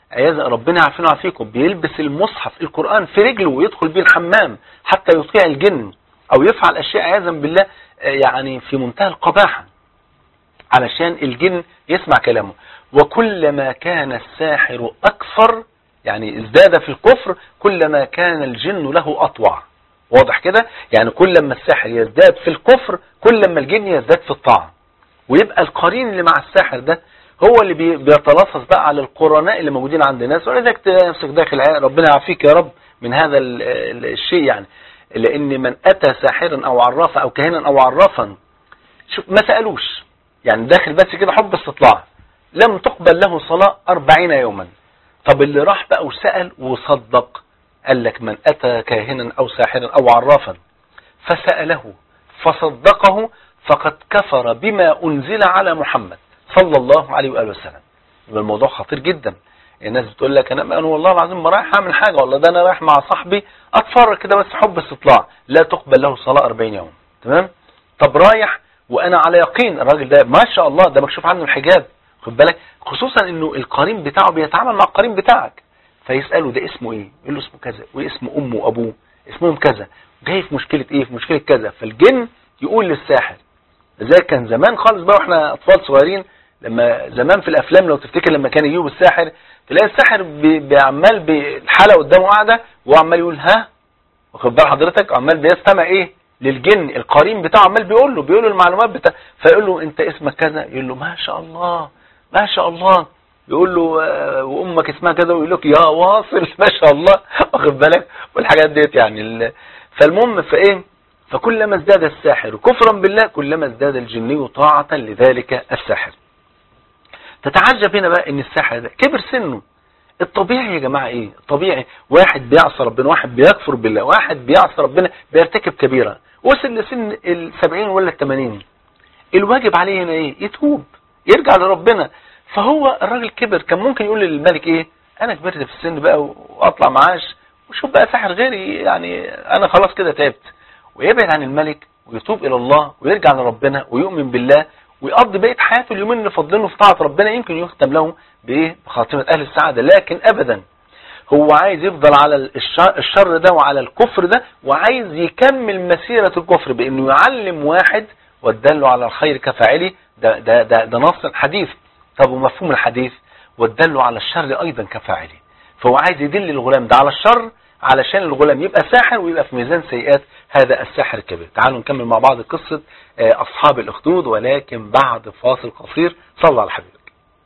A: عياذا ربنا يعافينا ويعافيكم بيلبس المصحف القرآن في رجله ويدخل بيه الحمام حتى يطيع الجن او يفعل اشياء عياذا بالله آه، يعني في منتهى القباحة علشان الجن يسمع كلامه وكلما كان الساحر اكثر يعني ازداد في الكفر كلما كان الجن له اطوع واضح كده يعني كل ما الساحر يزداد في الكفر كل ما الجن يزداد في الطاعة ويبقى القرين اللي مع الساحر ده هو اللي بي- بيتلصص بقى على القرناء اللي موجودين عند الناس ولذلك تلاقي نفسك داخل عيال ربنا يعافيك يا رب من هذا ال- ال- الشيء يعني لان من اتى ساحرا او عرافا او كاهنا او عرافا شوف ما سالوش يعني داخل بس كده حب استطلاع لم تقبل له صلاة أربعين يوما طب اللي راح بقى وسأل وصدق قال لك من أتى كاهنا أو ساحرا أو عرافا فسأله فصدقه فقد كفر بما أنزل على محمد صلى الله عليه وآله وسلم يبقى الموضوع خطير جدا الناس بتقول لك انا انا والله العظيم ما رايح اعمل حاجه والله ده انا رايح مع صاحبي اتفرج كده بس حب استطلاع لا تقبل له صلاه 40 يوم تمام طب رايح وانا على يقين الراجل ده ما شاء الله ده مكشوف عنه الحجاب خد بالك خصوصا انه القرين بتاعه بيتعامل مع القرين بتاعك فيساله ده اسمه ايه يقول له اسمه كذا واسم امه وابوه اسمهم كذا جاي في مشكله ايه في مشكله كذا فالجن يقول للساحر زي كان زمان خالص بقى واحنا اطفال صغيرين لما زمان في الافلام لو تفتكر لما كان يجيبوا الساحر تلاقي الساحر بي- بيعمال بالحلقه قدامه قاعده وهو عمال يقول ها واخد بال حضرتك عمال بيستمع ايه للجن القرين بتاعه عمال بيقول له بيقول له المعلومات بتاع فيقول له انت اسمك كذا يقول له ما شاء الله ما شاء الله يقول له آه، وامك اسمها كذا ويقول لك يا واصل ما شاء الله واخد بالك والحاجات ديت يعني ال- فالمهم فايه فكلما ازداد الساحر كفرا بالله كلما ازداد الجني طاعة لذلك الساحر تتعجب هنا بقى ان الساحر ده كبر سنه الطبيعي يا جماعة ايه الطبيعي واحد بيعصى ربنا واحد بيكفر بالله واحد بيعصى ربنا بيرتكب كبيرة وصل لسن السبعين ولا التمانين الواجب عليه هنا ايه يتوب يرجع لربنا فهو الراجل كبر كان ممكن يقول للملك ايه انا كبرت في السن بقى واطلع معاش وشوف بقى ساحر غيري يعني انا خلاص كده تعبت ويبعد عن الملك ويتوب الى الله ويرجع لربنا ويؤمن بالله ويقضي بقيه حياته اليومين اللي فاضلينه في طاعه ربنا يمكن يختم له بايه بخاتمه اهل السعاده لكن ابدا هو عايز يفضل على الش- الشر ده وعلى الكفر ده وعايز يكمل مسيرة الكفر بانه يعلم واحد والدل على الخير كفاعله ده, ده, ده, ده نص الحديث طب ومفهوم الحديث والدل على الشر ايضا كفاعله فهو عايز يدل الغلام ده على الشر علشان الغلام يبقى ساحر ويبقى في ميزان سيئات هذا الساحر الكبير تعالوا نكمل مع بعض قصة آه، أصحاب الأخدود ولكن بعد فاصل قصير صلى على حبيبك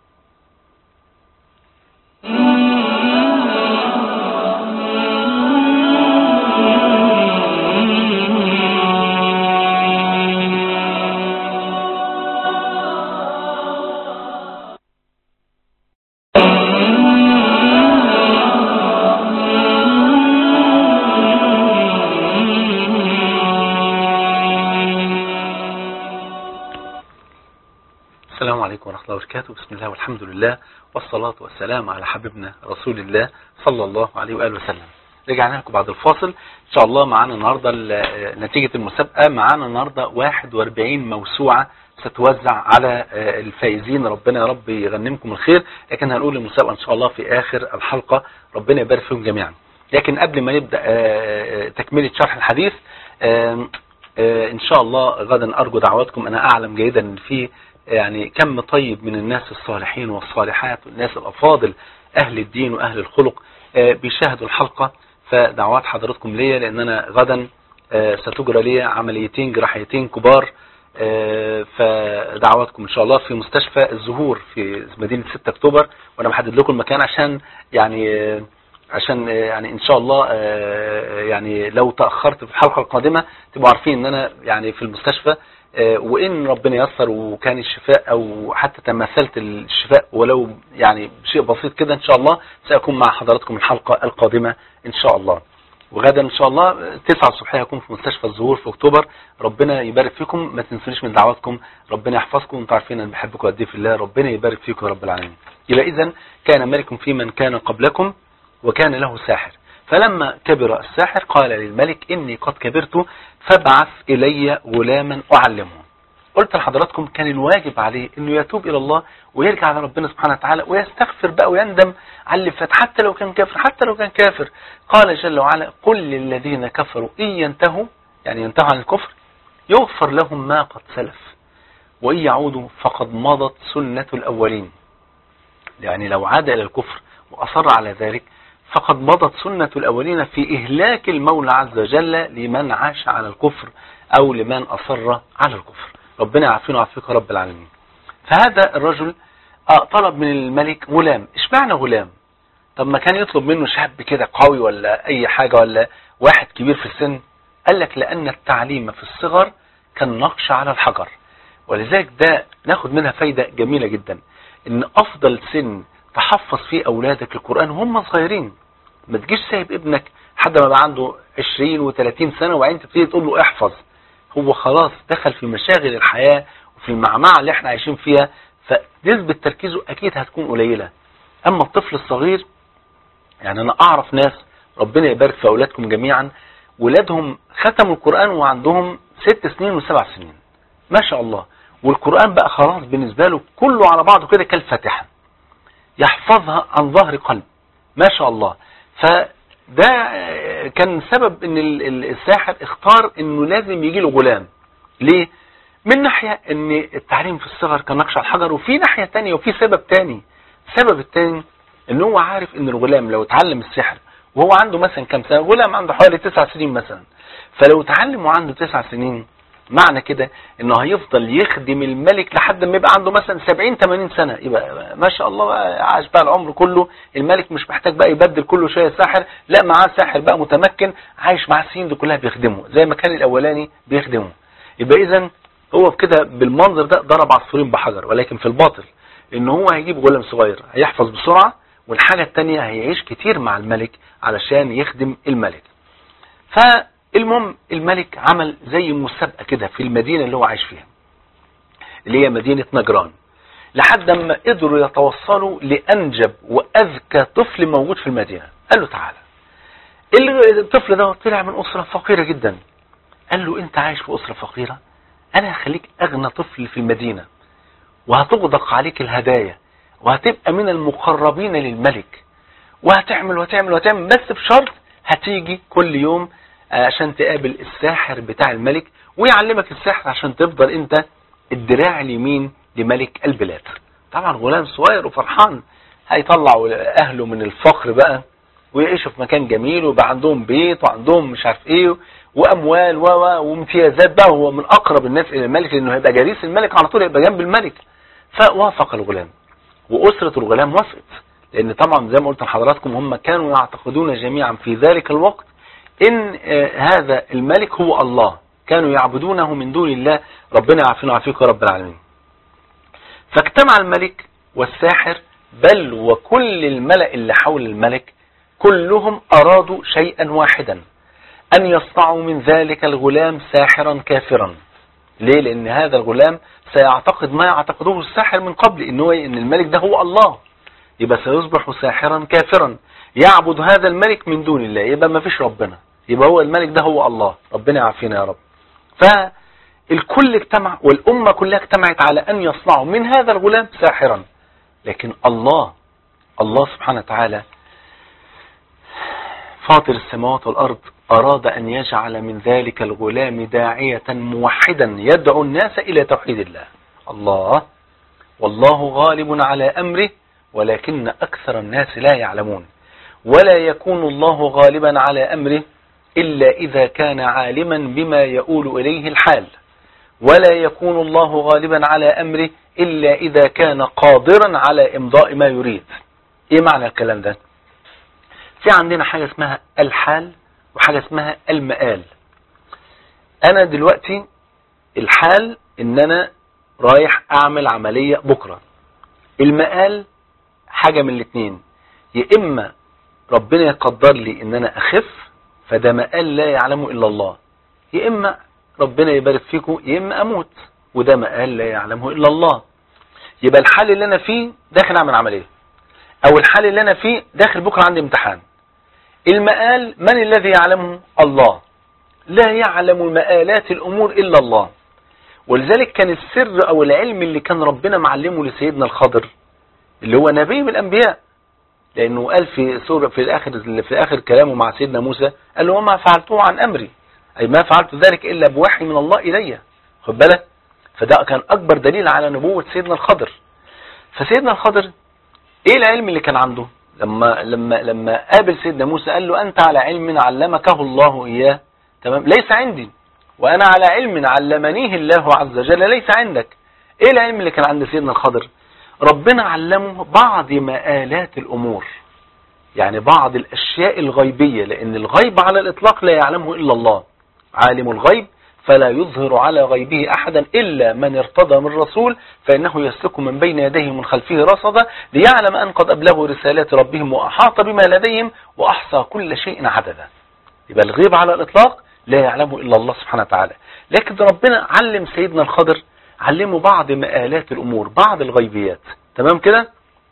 A: السلام عليكم ورحمة الله وبركاته بسم الله والحمد لله والصلاة والسلام على حبيبنا رسول الله صلى الله عليه وآله وسلم رجعنا لكم بعد الفاصل إن شاء الله معانا النهاردة ال- نتيجة المسابقة معانا النهاردة 41 موسوعة ستوزع على آه، الفائزين ربنا يا رب يغنمكم الخير لكن هنقول المسابقة إن شاء الله في آخر الحلقة ربنا يبارك فيهم جميعا لكن قبل ما نبدأ آه، آه، تكملة شرح الحديث آه، آه، ان شاء الله غدا ارجو دعواتكم انا اعلم جيدا ان في يعني كم طيب من الناس الصالحين والصالحات والناس الافاضل اهل الدين واهل الخلق آه، بيشاهدوا الحلقة فدعوات حضراتكم ليا لان انا غدا آه، ستجرى لي عمليتين جراحيتين كبار آه، فدعواتكم ان شاء الله في مستشفى الزهور في مدينة 6 اكتوبر وانا محدد لكم المكان عشان يعني آه، عشان آه، يعني ان شاء الله آه، يعني لو تأخرت في الحلقة القادمة تبقوا عارفين ان انا يعني في المستشفى آه، وان ربنا يسر وكان الشفاء او حتى تمثلت الشفاء ولو يعني بشيء بسيط كده ان شاء الله سأكون مع حضراتكم الحلقة القادمة ان شاء الله وغدا ان شاء الله 9 الصبح هكون في مستشفى الزهور في اكتوبر ربنا يبارك فيكم ما تنسونيش من دعواتكم ربنا يحفظكم انتوا عارفين انا بحبكم قد ايه في الله ربنا يبارك فيكم يا رب العالمين يبقى اذا كان ملك في من كان قبلكم وكان له ساحر فلما كبر الساحر قال للملك إني قد كبرت فابعث إلي غلاما أعلمه قلت لحضراتكم كان الواجب عليه انه يتوب الى الله ويرجع لربنا سبحانه وتعالى ويستغفر بقى ويندم على اللي فات حتى لو كان كافر حتى لو كان كافر قال جل وعلا قل للذين كفروا ان ينتهوا يعني ينتهوا عن الكفر يغفر لهم ما قد سلف وان يعودوا فقد مضت سنة الاولين يعني لو عاد الى الكفر واصر على ذلك فقد مضت سنة الأولين في إهلاك المولى عز وجل لمن عاش على الكفر أو لمن أصر على الكفر ربنا يعافينا ويعافيك يا رب العالمين فهذا الرجل طلب من الملك غلام اشمعنى غلام طب ما كان يطلب منه شاب كده قوي ولا أي حاجة ولا واحد كبير في السن قال لك لأن التعليم في الصغر كان نقش على الحجر ولذلك ده ناخد منها فايدة جميلة جدا ان أفضل سن تحفظ فيه أولادك القرآن وهم صغيرين ما تجيش سايب ابنك حد ما بقى عنده 20 و30 سنة وبعدين تبتدي تقول له احفظ هو خلاص دخل في مشاغل الحياة وفي المعمعة اللي احنا عايشين فيها فنسبة تركيزه اكيد هتكون قليلة اما الطفل الصغير يعني انا اعرف ناس ربنا يبارك في اولادكم جميعا ولادهم ختموا القرآن وعندهم ست سنين وسبع سنين ما شاء الله والقرآن بقى خلاص بالنسبة له كله على بعضه كده كالفاتحة يحفظها عن ظهر قلب ما شاء الله فده كان سبب ان الساحر اختار انه لازم يجي له غلام ليه من ناحية ان التعليم في الصغر كان نقش على الحجر وفي ناحية تانية وفي سبب تاني السبب التاني ان هو عارف ان الغلام لو اتعلم السحر وهو عنده مثلا كم سنة غلام عنده حوالي تسع سنين مثلا فلو اتعلم وعنده تسع سنين معنى كده انه هيفضل يخدم الملك لحد ما يبقى عنده مثلا 70 80 سنة يبقى ما شاء الله بقى عاش بقى العمر كله الملك مش محتاج بقى يبدل كله شويه ساحر لا معاه ساحر بقى متمكن عايش معاه السنين دي كلها بيخدمه زي ما كان الاولاني بيخدمه يبقى اذا هو بكده بالمنظر ده ضرب عصفورين بحجر ولكن في الباطل ان هو هيجيب غلام صغير هيحفظ بسرعة والحاجة التانية هيعيش كتير مع الملك علشان يخدم الملك ف المهم الملك عمل زي مسابقة كده في المدينة اللي هو عايش فيها اللي هي مدينة نجران لحد ما قدروا يتوصلوا لأنجب وأذكى طفل موجود في المدينة قال له تعالى الطفل ده طلع من أسرة فقيرة جدا قال له أنت عايش في أسرة فقيرة أنا هخليك أغنى طفل في المدينة وهتغدق عليك الهدايا وهتبقى من المقربين للملك وهتعمل وهتعمل وهتعمل بس بشرط هتيجي كل يوم عشان تقابل الساحر بتاع الملك ويعلمك السحر عشان تفضل انت الدراع اليمين لملك البلاد طبعا غلام صغير وفرحان هيطلعوا اهله من الفقر بقى ويعيشوا في مكان جميل ويبقى عندهم بيت وعندهم مش عارف ايه واموال و وامتيازات بقى هو من اقرب الناس الى الملك لانه هيبقى جليس الملك على طول هيبقى جنب الملك فوافق الغلام واسره الغلام وافقت لان طبعا زي ما قلت لحضراتكم هم كانوا يعتقدون جميعا في ذلك الوقت ان هذا الملك هو الله كانوا يعبدونه من دون الله ربنا يعافينا ويعافيك يا رب العالمين فاجتمع الملك والساحر بل وكل الملأ اللي حول الملك كلهم أرادوا شيئا واحدا أن يصنعوا من ذلك الغلام ساحرا كافرا ليه لأن هذا الغلام سيعتقد ما يعتقده الساحر من قبل إنه إن الملك ده هو الله يبقى سيصبح ساحرا كافرا يعبد هذا الملك من دون الله يبقى ما فيش ربنا يبقى هو الملك ده هو الله ربنا يعافينا يا رب فالكل اجتمع والأمة كلها اجتمعت على أن يصنعوا من هذا الغلام ساحرا لكن الله الله سبحانه وتعالى فاطر السماوات والأرض أراد أن يجعل من ذلك الغلام داعية موحدا يدعو الناس إلى توحيد الله الله والله غالب على أمره ولكن أكثر الناس لا يعلمون ولا يكون الله غالبا على أمره إلا إذا كان عالما بما يؤول إليه الحال ولا يكون الله غالبا على أمره إلا إذا كان قادرا على إمضاء ما يريد إيه معنى الكلام ده في عندنا حاجة اسمها الحال وحاجة اسمها المآل أنا دلوقتي الحال إن أنا رايح أعمل عملية بكرة المآل حاجة من الاثنين يا إما ربنا يقدر لي إن أنا أخف فده مآل لا يعلمه إلا الله يا إما ربنا يبارك فيكم يا إما أموت وده مآل لا يعلمه إلا الله يبقى الحال اللي أنا فيه داخل أعمل عملية أو الحال اللي أنا فيه داخل بكرة عندي امتحان المآل من الذي يعلمه الله لا يعلم مآلات الأمور إلا الله ولذلك كان السر او العلم اللي كان ربنا معلمه لسيدنا الخضر اللي هو نبي من الانبياء لانه قال في سورة في الاخر في اخر كلامه مع سيدنا موسى قال له وما فعلته عن امري اي ما فعلت ذلك الا بوحي من الله الي خد بالك فده كان اكبر دليل على نبوة سيدنا الخضر فسيدنا الخضر ايه العلم اللي كان عنده لما لما لما قابل سيدنا موسى قال له انت على علم علمكه الله اياه تمام ليس عندي وانا على علم علمنيه الله عز وجل ليس عندك ايه العلم اللي كان عند سيدنا الخضر ربنا علمه بعض مآلات الامور يعني بعض الاشياء الغيبية لان الغيب على الاطلاق لا يعلمه الا الله عالم الغيب فلا يظهر على غيبه أحدا إلا من ارتضى من رسول فإنه يسلك من بين يديه من خلفه رصدا ليعلم أن قد أبلغوا رسالات ربهم وأحاط بما لديهم وأحصى كل شيء عددا يبقى الغيب على الإطلاق لا يعلمه إلا الله سبحانه وتعالى لكن ربنا علم سيدنا الخضر علمه بعض مآلات الأمور بعض الغيبيات تمام كده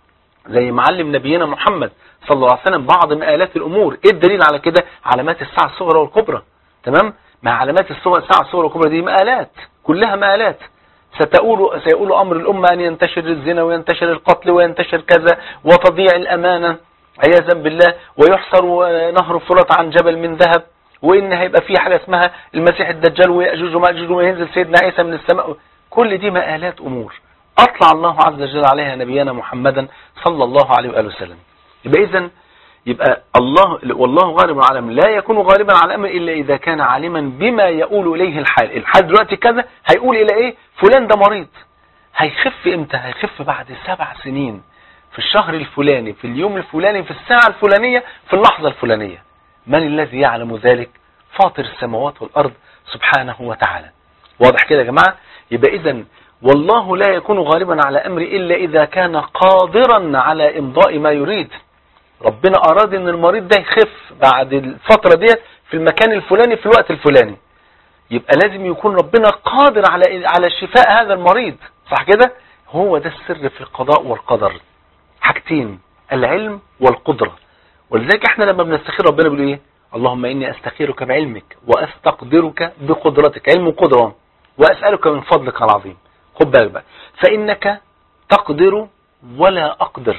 A: زي ما علم نبينا محمد صلى الله عليه وسلم بعض مآلات الأمور إيه الدليل على كده علامات الساعة الصغرى والكبرى تمام مع علامات الساعة الصغرى والكبرى دي مآلات كلها مآلات ستقول سيقول أمر الأمة أن ينتشر الزنا وينتشر القتل وينتشر كذا وتضيع الأمانة عياذا بالله ويحصر نهر فرات عن جبل من ذهب وإن هيبقى في حاجة اسمها المسيح الدجال ويأجوج ومأجوج وينزل سيدنا عيسى من السماء كل دي مآلات أمور أطلع الله عز وجل عليها نبينا محمدا صلى الله عليه وآله وسلم يبقى إذن يبقى الله والله غالب على الامر لا يكون غالبا على الامر الا اذا كان عالما بما يقول اليه الحال الحال دلوقتي كذا هيقول الى ايه فلان ده مريض هيخف امتى هيخف بعد سبع سنين في الشهر الفلاني في اليوم الفلاني في الساعة الفلانية في اللحظة الفلانية من الذي يعلم ذلك فاطر السماوات والارض سبحانه وتعالى واضح كده يا جماعة يبقى اذا والله لا يكون غالبا على امر الا اذا كان قادرا على امضاء ما يريد ربنا أراد ان المريض ده يخف بعد الفترة ديت في المكان الفلاني في الوقت الفلاني يبقى لازم يكون ربنا قادر على على شفاء هذا المريض صح كده هو ده السر في القضاء والقدر حاجتين العلم والقدرة ولذلك احنا لما بنستخير ربنا بيقول ايه اللهم اني استخيرك بعلمك واستقدرك بقدرتك علم وقدرة واسألك من فضلك العظيم خد بالك بقى فانك تقدر ولا اقدر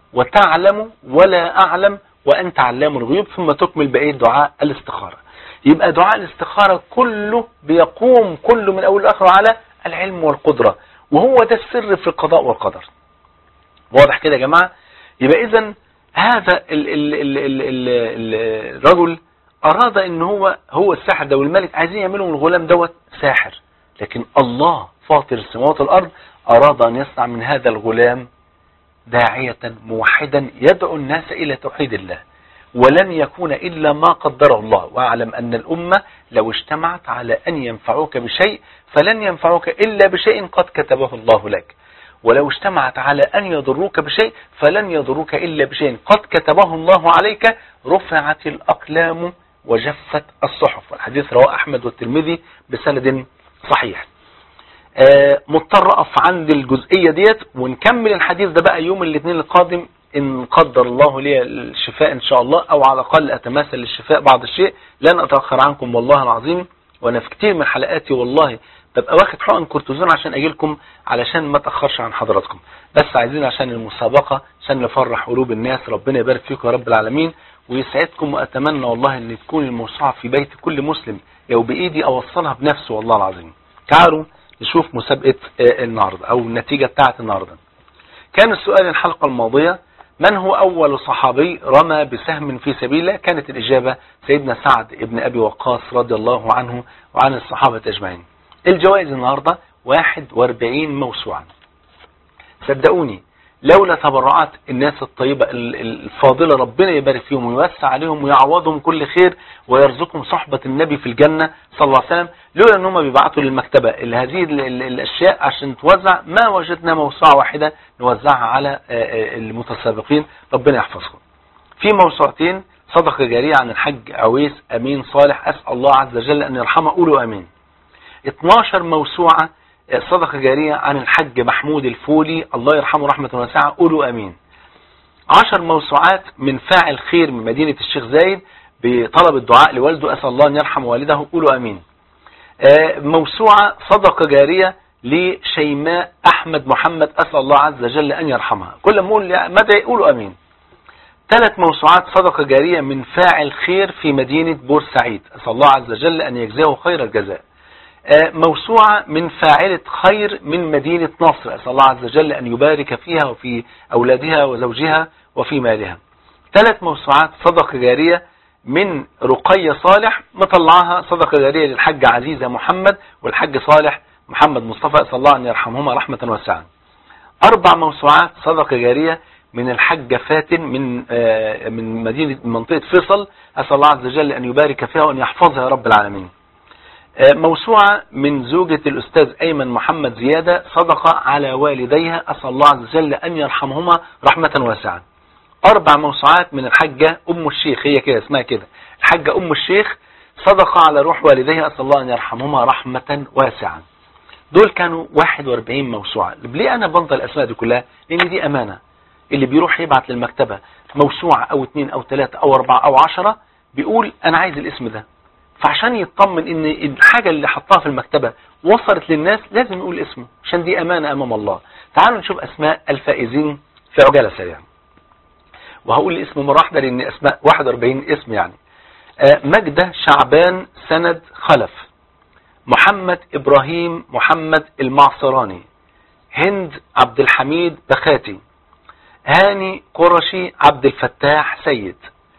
A: وتعلم ولا أعلم وأنت علام الغيوب ثم تكمل بقية دعاء الاستخارة يبقى دعاء الاستخارة كله بيقوم كله من أول لآخر على العلم والقدرة وهو ده السر في القضاء والقدر واضح كده يا جماعة يبقى إذا هذا ال ال ال ال ال الرجل أراد ان هو هو الساحر ده والملك عايزين يعملوا من الغلام دوت ساحر لكن الله فاطر السماوات والأرض أراد أن يصنع من هذا الغلام داعية موحدا يدعو الناس إلى توحيد الله ولن يكون إلا ما قدره الله واعلم أن الأمة لو اجتمعت على أن ينفعوك بشيء فلن ينفعوك إلا بشيء قد كتبه الله لك ولو اجتمعت على أن يضروك بشيء فلن يضروك إلا بشيء قد كتبه الله عليك رفعت الأقلام وجفت الصحف الحديث رواه أحمد والترمذي بسند صحيح مضطر اقف عند الجزئية ديت ونكمل الحديث ده بقى يوم الاثنين القادم ان قدر الله لي الشفاء ان شاء الله او على الاقل اتماثل للشفاء بعض الشيء لن اتأخر عنكم والله العظيم وانا في كتير من حلقاتي والله ببقى واخد حقن كورتيزون عشان اجي لكم علشان ما اتاخرش عن حضراتكم بس عايزين عشان المسابقة عشان نفرح قلوب الناس ربنا يبارك فيكم يا رب العالمين ويسعدكم واتمنى والله ان تكون الموسوعة في بيت كل مسلم او بايدي اوصلها بنفسه والله العظيم تعالوا نشوف مسابقة النهاردة او النتيجة بتاعة النهاردة كان السؤال الحلقة الماضية من هو اول صحابي رمى بسهم في سبيل الله كانت الاجابة سيدنا سعد ابن ابي وقاص رضي الله عنه وعن الصحابة اجمعين الجوائز النهاردة 41 موسوعة صدقوني لولا تبرعات الناس الطيبة الفاضلة ربنا يبارك فيهم ويوسع عليهم ويعوضهم كل خير ويرزقهم صحبة النبي في الجنة صلى الله عليه وسلم لولا ان هم بيبعتوا للمكتبة هذه الاشياء عشان توزع ما وجدنا موسوعة واحدة نوزعها على المتسابقين ربنا يحفظهم في موسوعتين صدقة جارية عن الحج عويس امين صالح اسأل الله عز وجل ان يرحمه قولوا امين 12 موسوعة صدقة جارية عن الحج محمود الفولي الله يرحمه رحمة واسعة قولوا أمين عشر موسوعات من فاعل خير من مدينة الشيخ زايد بطلب الدعاء لوالده أسأل الله أن يرحم والده قولوا أمين آه، موسوعة صدقة جارية لشيماء أحمد محمد أسأل الله عز وجل أن يرحمها كل ما أقول مدعي قولوا أمين ثلاث موسوعات صدقة جارية من فاعل خير في مدينة بورسعيد أسأل الله عز وجل أن يجزاه خير الجزاء آه، موسوعة من فاعلة خير من مدينة نصر أسأل الله عز وجل أن يبارك فيها وفي أولادها وزوجها وفي مالها ثلاث موسوعات صدقة جارية من رقية صالح مطلعها صدقة جارية للحج عزيزة محمد والحج صالح محمد مصطفى أسأل الله أن يرحمهما رحمة واسعة أربع موسوعات صدقة جارية من الحجة فاتن من آه، من مدينة من منطقة فيصل أسأل الله عز وجل أن يبارك فيها وأن يحفظها يا رب العالمين آه، موسوعة من زوجة الأستاذ أيمن محمد زيادة صدقة على والديها أسأل الله عز وجل أن يرحمهما رحمة واسعة أربع موسوعات من الحجة أم الشيخ هي كده اسمها كده الحجة أم الشيخ صدقة على روح والديها أسأل الله أن يرحمهما رحمة واسعة دول كانوا 41 موسوعة ليه أنا بنطل الأسماء دي كلها لأن دي أمانة اللي بيروح يبعت للمكتبة موسوعة أو اثنين أو ثلاثة أو أربعة أو عشرة بيقول أنا عايز الاسم ده فعشان يطمن ان الحاجة اللي حطها في المكتبة وصلت للناس لازم يقول اسمه عشان دي امانة امام الله تعالوا نشوف اسماء الفائزين في عجالة سريعة وهقول الاسم مرة واحدة لان اسماء 41 اسم يعني آه، مجدة شعبان سند خلف محمد ابراهيم محمد المعصراني هند عبد الحميد بخاتي هاني قرشي عبد الفتاح سيد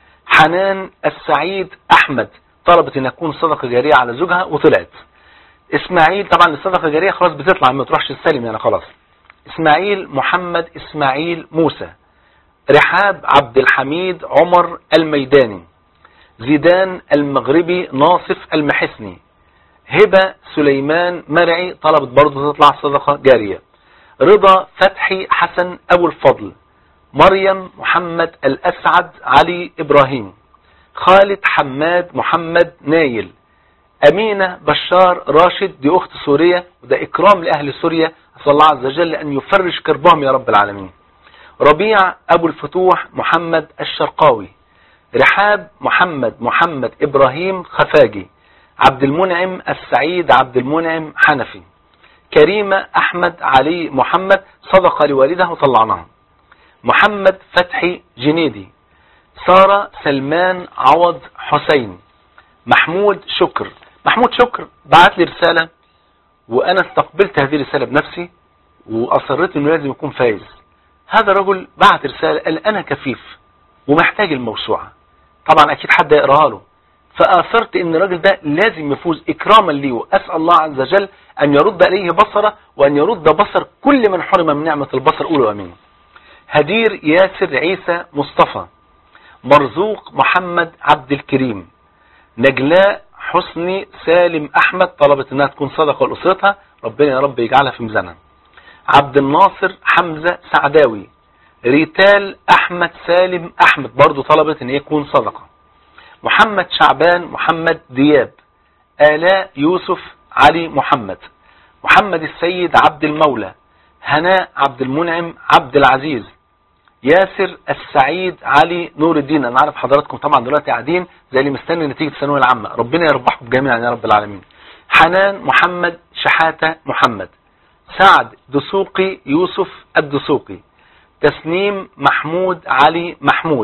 A: حنان السعيد احمد طلبت ان تكون صدقه جاريه على زوجها وطلعت اسماعيل طبعا الصدقه الجاريه خلاص بتطلع ما تروحش تستلم يعني خلاص اسماعيل محمد اسماعيل موسى رحاب عبد الحميد عمر الميداني زيدان المغربي ناصف المحسني هبة سليمان مرعي طلبت برضه تطلع صدقة جارية رضا فتحي حسن أبو الفضل مريم محمد الأسعد علي إبراهيم خالد حماد محمد نايل أمينة بشار راشد دي أخت سورية وده إكرام لأهل سوريا أسأل الله عز وجل أن يفرج كربهم يا رب العالمين ربيع أبو الفتوح محمد الشرقاوي رحاب محمد محمد إبراهيم خفاجي عبد المنعم السعيد عبد المنعم حنفي كريمة أحمد علي محمد صدق لوالده وطلعناه محمد فتحي جنيدي سارة سلمان عوض حسين محمود شكر محمود شكر بعت لي رسالة وأنا استقبلت هذه الرسالة بنفسي وأصريت أنه لازم يكون فايز هذا الرجل بعت رسالة قال أنا كفيف ومحتاج الموسوعة طبعا أكيد حد يقراها له فآثرت أن الراجل ده لازم يفوز إكراما لي وأسأل الله عز وجل أن يرد عليه بصره وأن يرد بصر كل من حرم من نعمة البصر قولوا أمين هدير ياسر عيسى مصطفى مرزوق محمد عبد الكريم نجلاء حسني سالم أحمد طلبت أنها تكون صدقة لأسرتها ربنا يا رب يجعلها في ميزانها عبد الناصر حمزة سعداوي ريتال أحمد سالم أحمد برضو طلبت أن يكون صدقة محمد شعبان محمد دياب آلاء يوسف علي محمد محمد السيد عبد المولى هناء عبد المنعم عبد العزيز ياسر السعيد علي نور الدين انا عارف حضراتكم طبعا دلوقتي قاعدين زي اللي مستني نتيجه الثانويه العامه ربنا يربحكم جميعا يا رب العالمين حنان محمد شحاته محمد سعد دسوقي يوسف الدسوقي تسنيم محمود علي محمود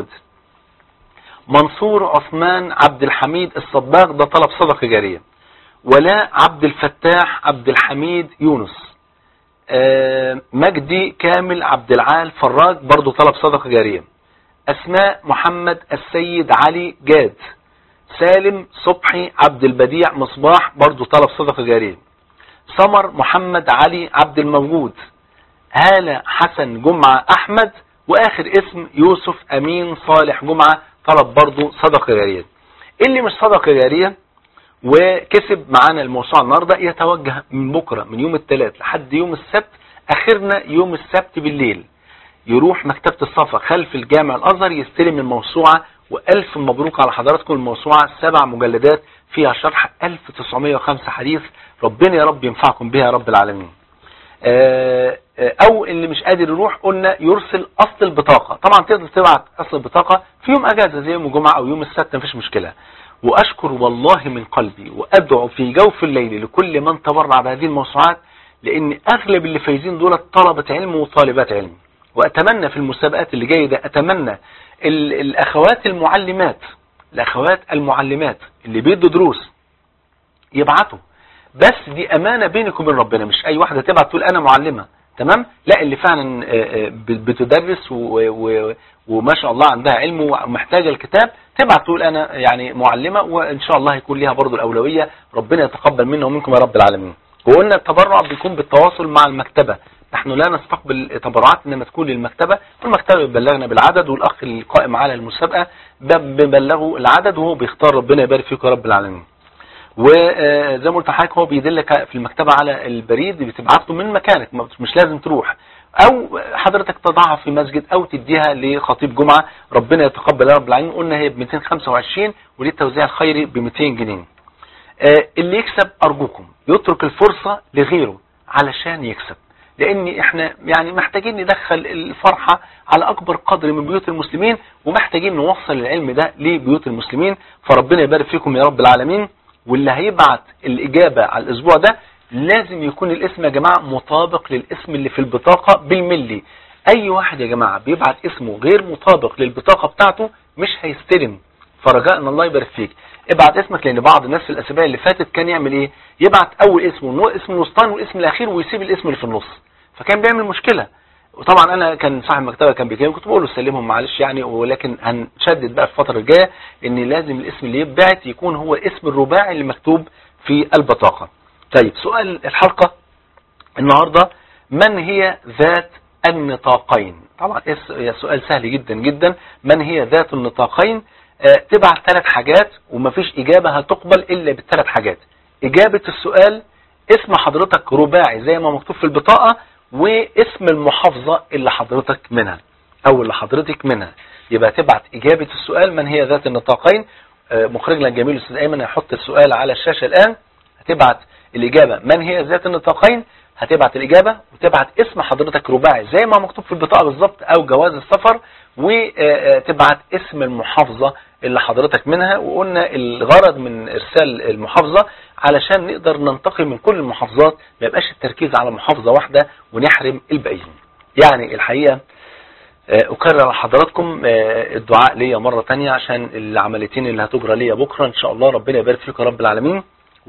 A: منصور عثمان عبد الحميد الصباغ ده طلب صدقه جاريه ولاء عبد الفتاح عبد الحميد يونس آه، مجدي كامل عبد العال فراج برضو طلب صدقة جارية أسماء محمد السيد علي جاد سالم صبحي عبد البديع مصباح برضو طلب صدقة جارية سمر محمد علي عبد الموجود هالة حسن جمعة أحمد وآخر اسم يوسف أمين صالح جمعة طلب برضو صدقة جارية اللي مش صدقة جارية وكسب معانا الموسوعة النهاردة يتوجه من بكرة من يوم الثلاث لحد يوم السبت اخرنا يوم السبت بالليل يروح مكتبة الصفا خلف الجامع الازهر يستلم الموسوعة والف مبروك على حضراتكم الموسوعة سبع مجلدات فيها شرح 1905 حديث ربنا يا رب ينفعكم بها يا رب العالمين آه، آه، او اللي مش قادر يروح قلنا يرسل اصل البطاقة طبعا تقدر تبعت اصل البطاقة في يوم اجازة زي يوم الجمعة او يوم السبت مفيش مشكلة وأشكر والله من قلبي وأدعو في جوف الليل لكل من تبرع بهذه الموسوعات لأن أغلب اللي فايزين دول طلبة علم وطالبات علم وأتمنى في المسابقات اللي جاية ده أتمنى الأخوات المعلمات الأخوات المعلمات اللي بيدوا دروس يبعتوا بس دي أمانة بينك وبين ربنا مش أي واحدة تبعت تقول أنا معلمة تمام لا اللي فعلا بتدرس وما شاء الله عندها علم ومحتاجة الكتاب تبعت تقول أنا يعني معلمة وإن شاء الله هيكون ليها برضو الأولوية ربنا يتقبل منا ومنكم يا رب العالمين وقلنا التبرع بيكون بالتواصل مع المكتبة نحن لا نستقبل تبرعات انما تكون للمكتبة والمكتبة بتبلغنا بالعدد والاخ القائم على المسابقة بيبلغه العدد وهو بيختار ربنا يبارك فيك يا رب العالمين وزي ما قلت لحضرتك هو بيدلك في المكتبة على البريد بتبعت له من مكانك مش لازم تروح او حضرتك تضعها في مسجد او تديها لخطيب جمعة ربنا يتقبل يا رب العالمين قلنا هي ب 225 وليه التوزيع الخيري ب 200 جنيه اللي يكسب ارجوكم يترك الفرصة لغيره علشان يكسب لان احنا يعني محتاجين ندخل الفرحة على اكبر قدر من بيوت المسلمين ومحتاجين نوصل العلم ده لبيوت المسلمين فربنا يبارك فيكم يا رب العالمين واللي هيبعت الاجابة على الاسبوع ده لازم يكون الاسم يا جماعة مطابق للاسم اللي في البطاقة بالملي اي واحد يا جماعة بيبعت اسمه غير مطابق للبطاقة بتاعته مش هيستلم فرجاء ان الله يبارك فيك ابعت اسمك لان بعض الناس في الاسابيع اللي فاتت كان يعمل ايه يبعت اول اسم اسم الوسطان والاسم الاخير ويسيب الاسم اللي في النص فكان بيعمل مشكلة وطبعا انا كان صاحب المكتبه كان بيكلمني كنت بقول له سلمهم معلش يعني ولكن هنشدد بقى في الفتره الجايه ان لازم الاسم اللي يتبعت يكون هو الاسم الرباعي اللي مكتوب في البطاقه طيب سؤال الحلقه النهارده من هي ذات النطاقين طبعا سؤال سهل جدا جدا من هي ذات النطاقين تبعت ثلاث حاجات ومفيش إجابة هتقبل إلا بالثلاث حاجات إجابة السؤال اسم حضرتك رباعي زي ما مكتوب في البطاقة واسم المحافظة اللي حضرتك منها أو اللي حضرتك منها يبقى تبعت إجابة السؤال من هي ذات النطاقين مخرجنا الجميل الأستاذ أيمن هيحط السؤال على الشاشة الآن هتبعت الإجابة من هي ذات النطاقين هتبعت الإجابة وتبعت اسم حضرتك رباعي زي ما مكتوب في البطاقة بالظبط أو جواز السفر وتبعت اسم المحافظة اللي حضرتك منها وقلنا الغرض من إرسال المحافظة علشان نقدر ننتقي من كل المحافظات ما يبقاش التركيز على محافظة واحدة ونحرم الباقيين يعني الحقيقة أكرر لحضراتكم الدعاء ليا مرة تانية عشان العمليتين اللي هتجرى ليا بكرة إن شاء الله ربنا يبارك فيكم رب العالمين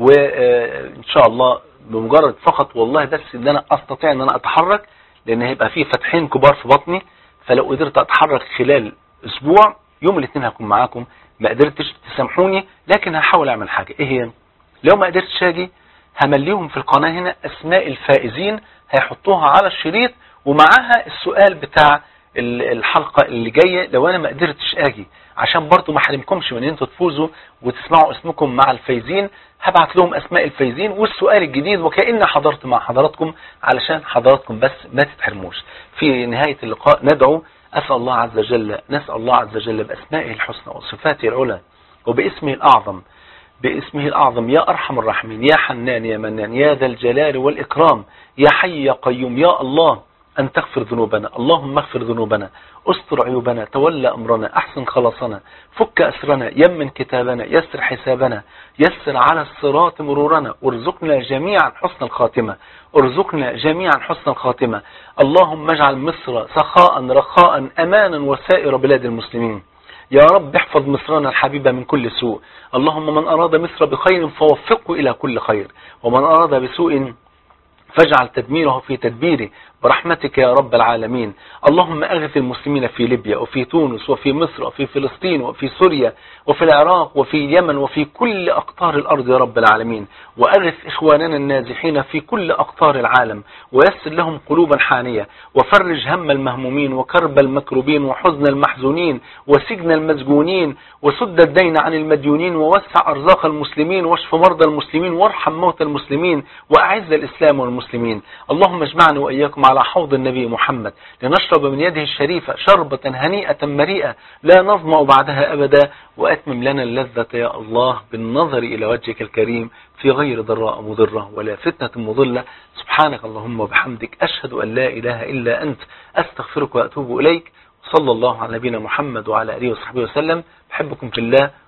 A: وإن شاء الله بمجرد فقط والله بس ان انا استطيع ان انا اتحرك لان هيبقى فيه فتحين كبار في بطني فلو قدرت اتحرك خلال اسبوع يوم الاثنين هكون معاكم ما قدرتش تسامحوني لكن هحاول اعمل حاجة ايه هي لو ما قدرتش اجي همليهم في القناة هنا اسماء الفائزين هيحطوها على الشريط ومعاها السؤال بتاع الحلقة اللي جاية لو انا ما قدرتش اجي عشان برضو ما احرمكمش من ان انتوا تفوزوا وتسمعوا اسمكم مع الفايزين هبعت لهم اسماء الفايزين والسؤال الجديد وكأن حضرت مع حضراتكم علشان حضراتكم بس ما تتحرموش في نهاية اللقاء ندعو أسأل الله عز وجل نسأل الله عز وجل بأسمائه الحسنى وصفاته العلى وباسمه الأعظم باسمه الأعظم يا أرحم الراحمين يا حنان يا منان يا ذا الجلال والإكرام يا حي يا قيوم يا الله أن تغفر ذنوبنا اللهم اغفر ذنوبنا استر عيوبنا تولى أمرنا أحسن خلاصنا فك أسرنا يمن كتابنا يسر حسابنا يسر على الصراط مرورنا ارزقنا جميعا حسن الخاتمة ارزقنا جميعا حسن الخاتمة اللهم اجعل مصر سخاء رخاء أمانا وسائر بلاد المسلمين يا رب احفظ مصرنا الحبيبة من كل سوء اللهم من أراد مصر بخير فوفقه إلى كل خير ومن أراد بسوء فاجعل تدميره في تدبيره برحمتك يا رب العالمين اللهم أغث المسلمين في ليبيا وفي تونس وفي مصر وفي فلسطين وفي سوريا وفي العراق وفي اليمن وفي كل أقطار الأرض يا رب العالمين وأغث إخواننا النازحين في كل أقطار العالم ويسر لهم قلوبا حانية وفرج هم المهمومين وكرب المكروبين وحزن المحزونين وسجن المسجونين وسد الدين عن المديونين ووسع أرزاق المسلمين واشف مرضى المسلمين وارحم موتى المسلمين وأعز الإسلام والمسلمين اللهم اجمعنا وإياكم على حوض النبي محمد لنشرب من يده الشريفة شربة هنيئة مريئة لا نظمأ بعدها أبدا وأتمم لنا اللذة يا الله بالنظر إلى وجهك الكريم في غير ضراء مضرة ولا فتنة مضلة سبحانك اللهم وبحمدك أشهد أن لا إله إلا أنت أستغفرك وأتوب إليك صلى الله على نبينا محمد وعلى آله وصحبه وسلم بحبكم في الله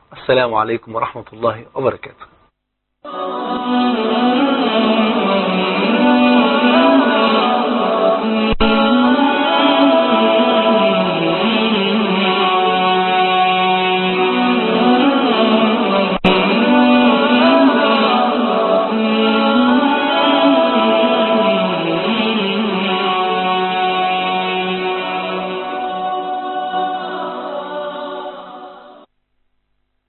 A: السلام عليكم ورحمة الله وبركاته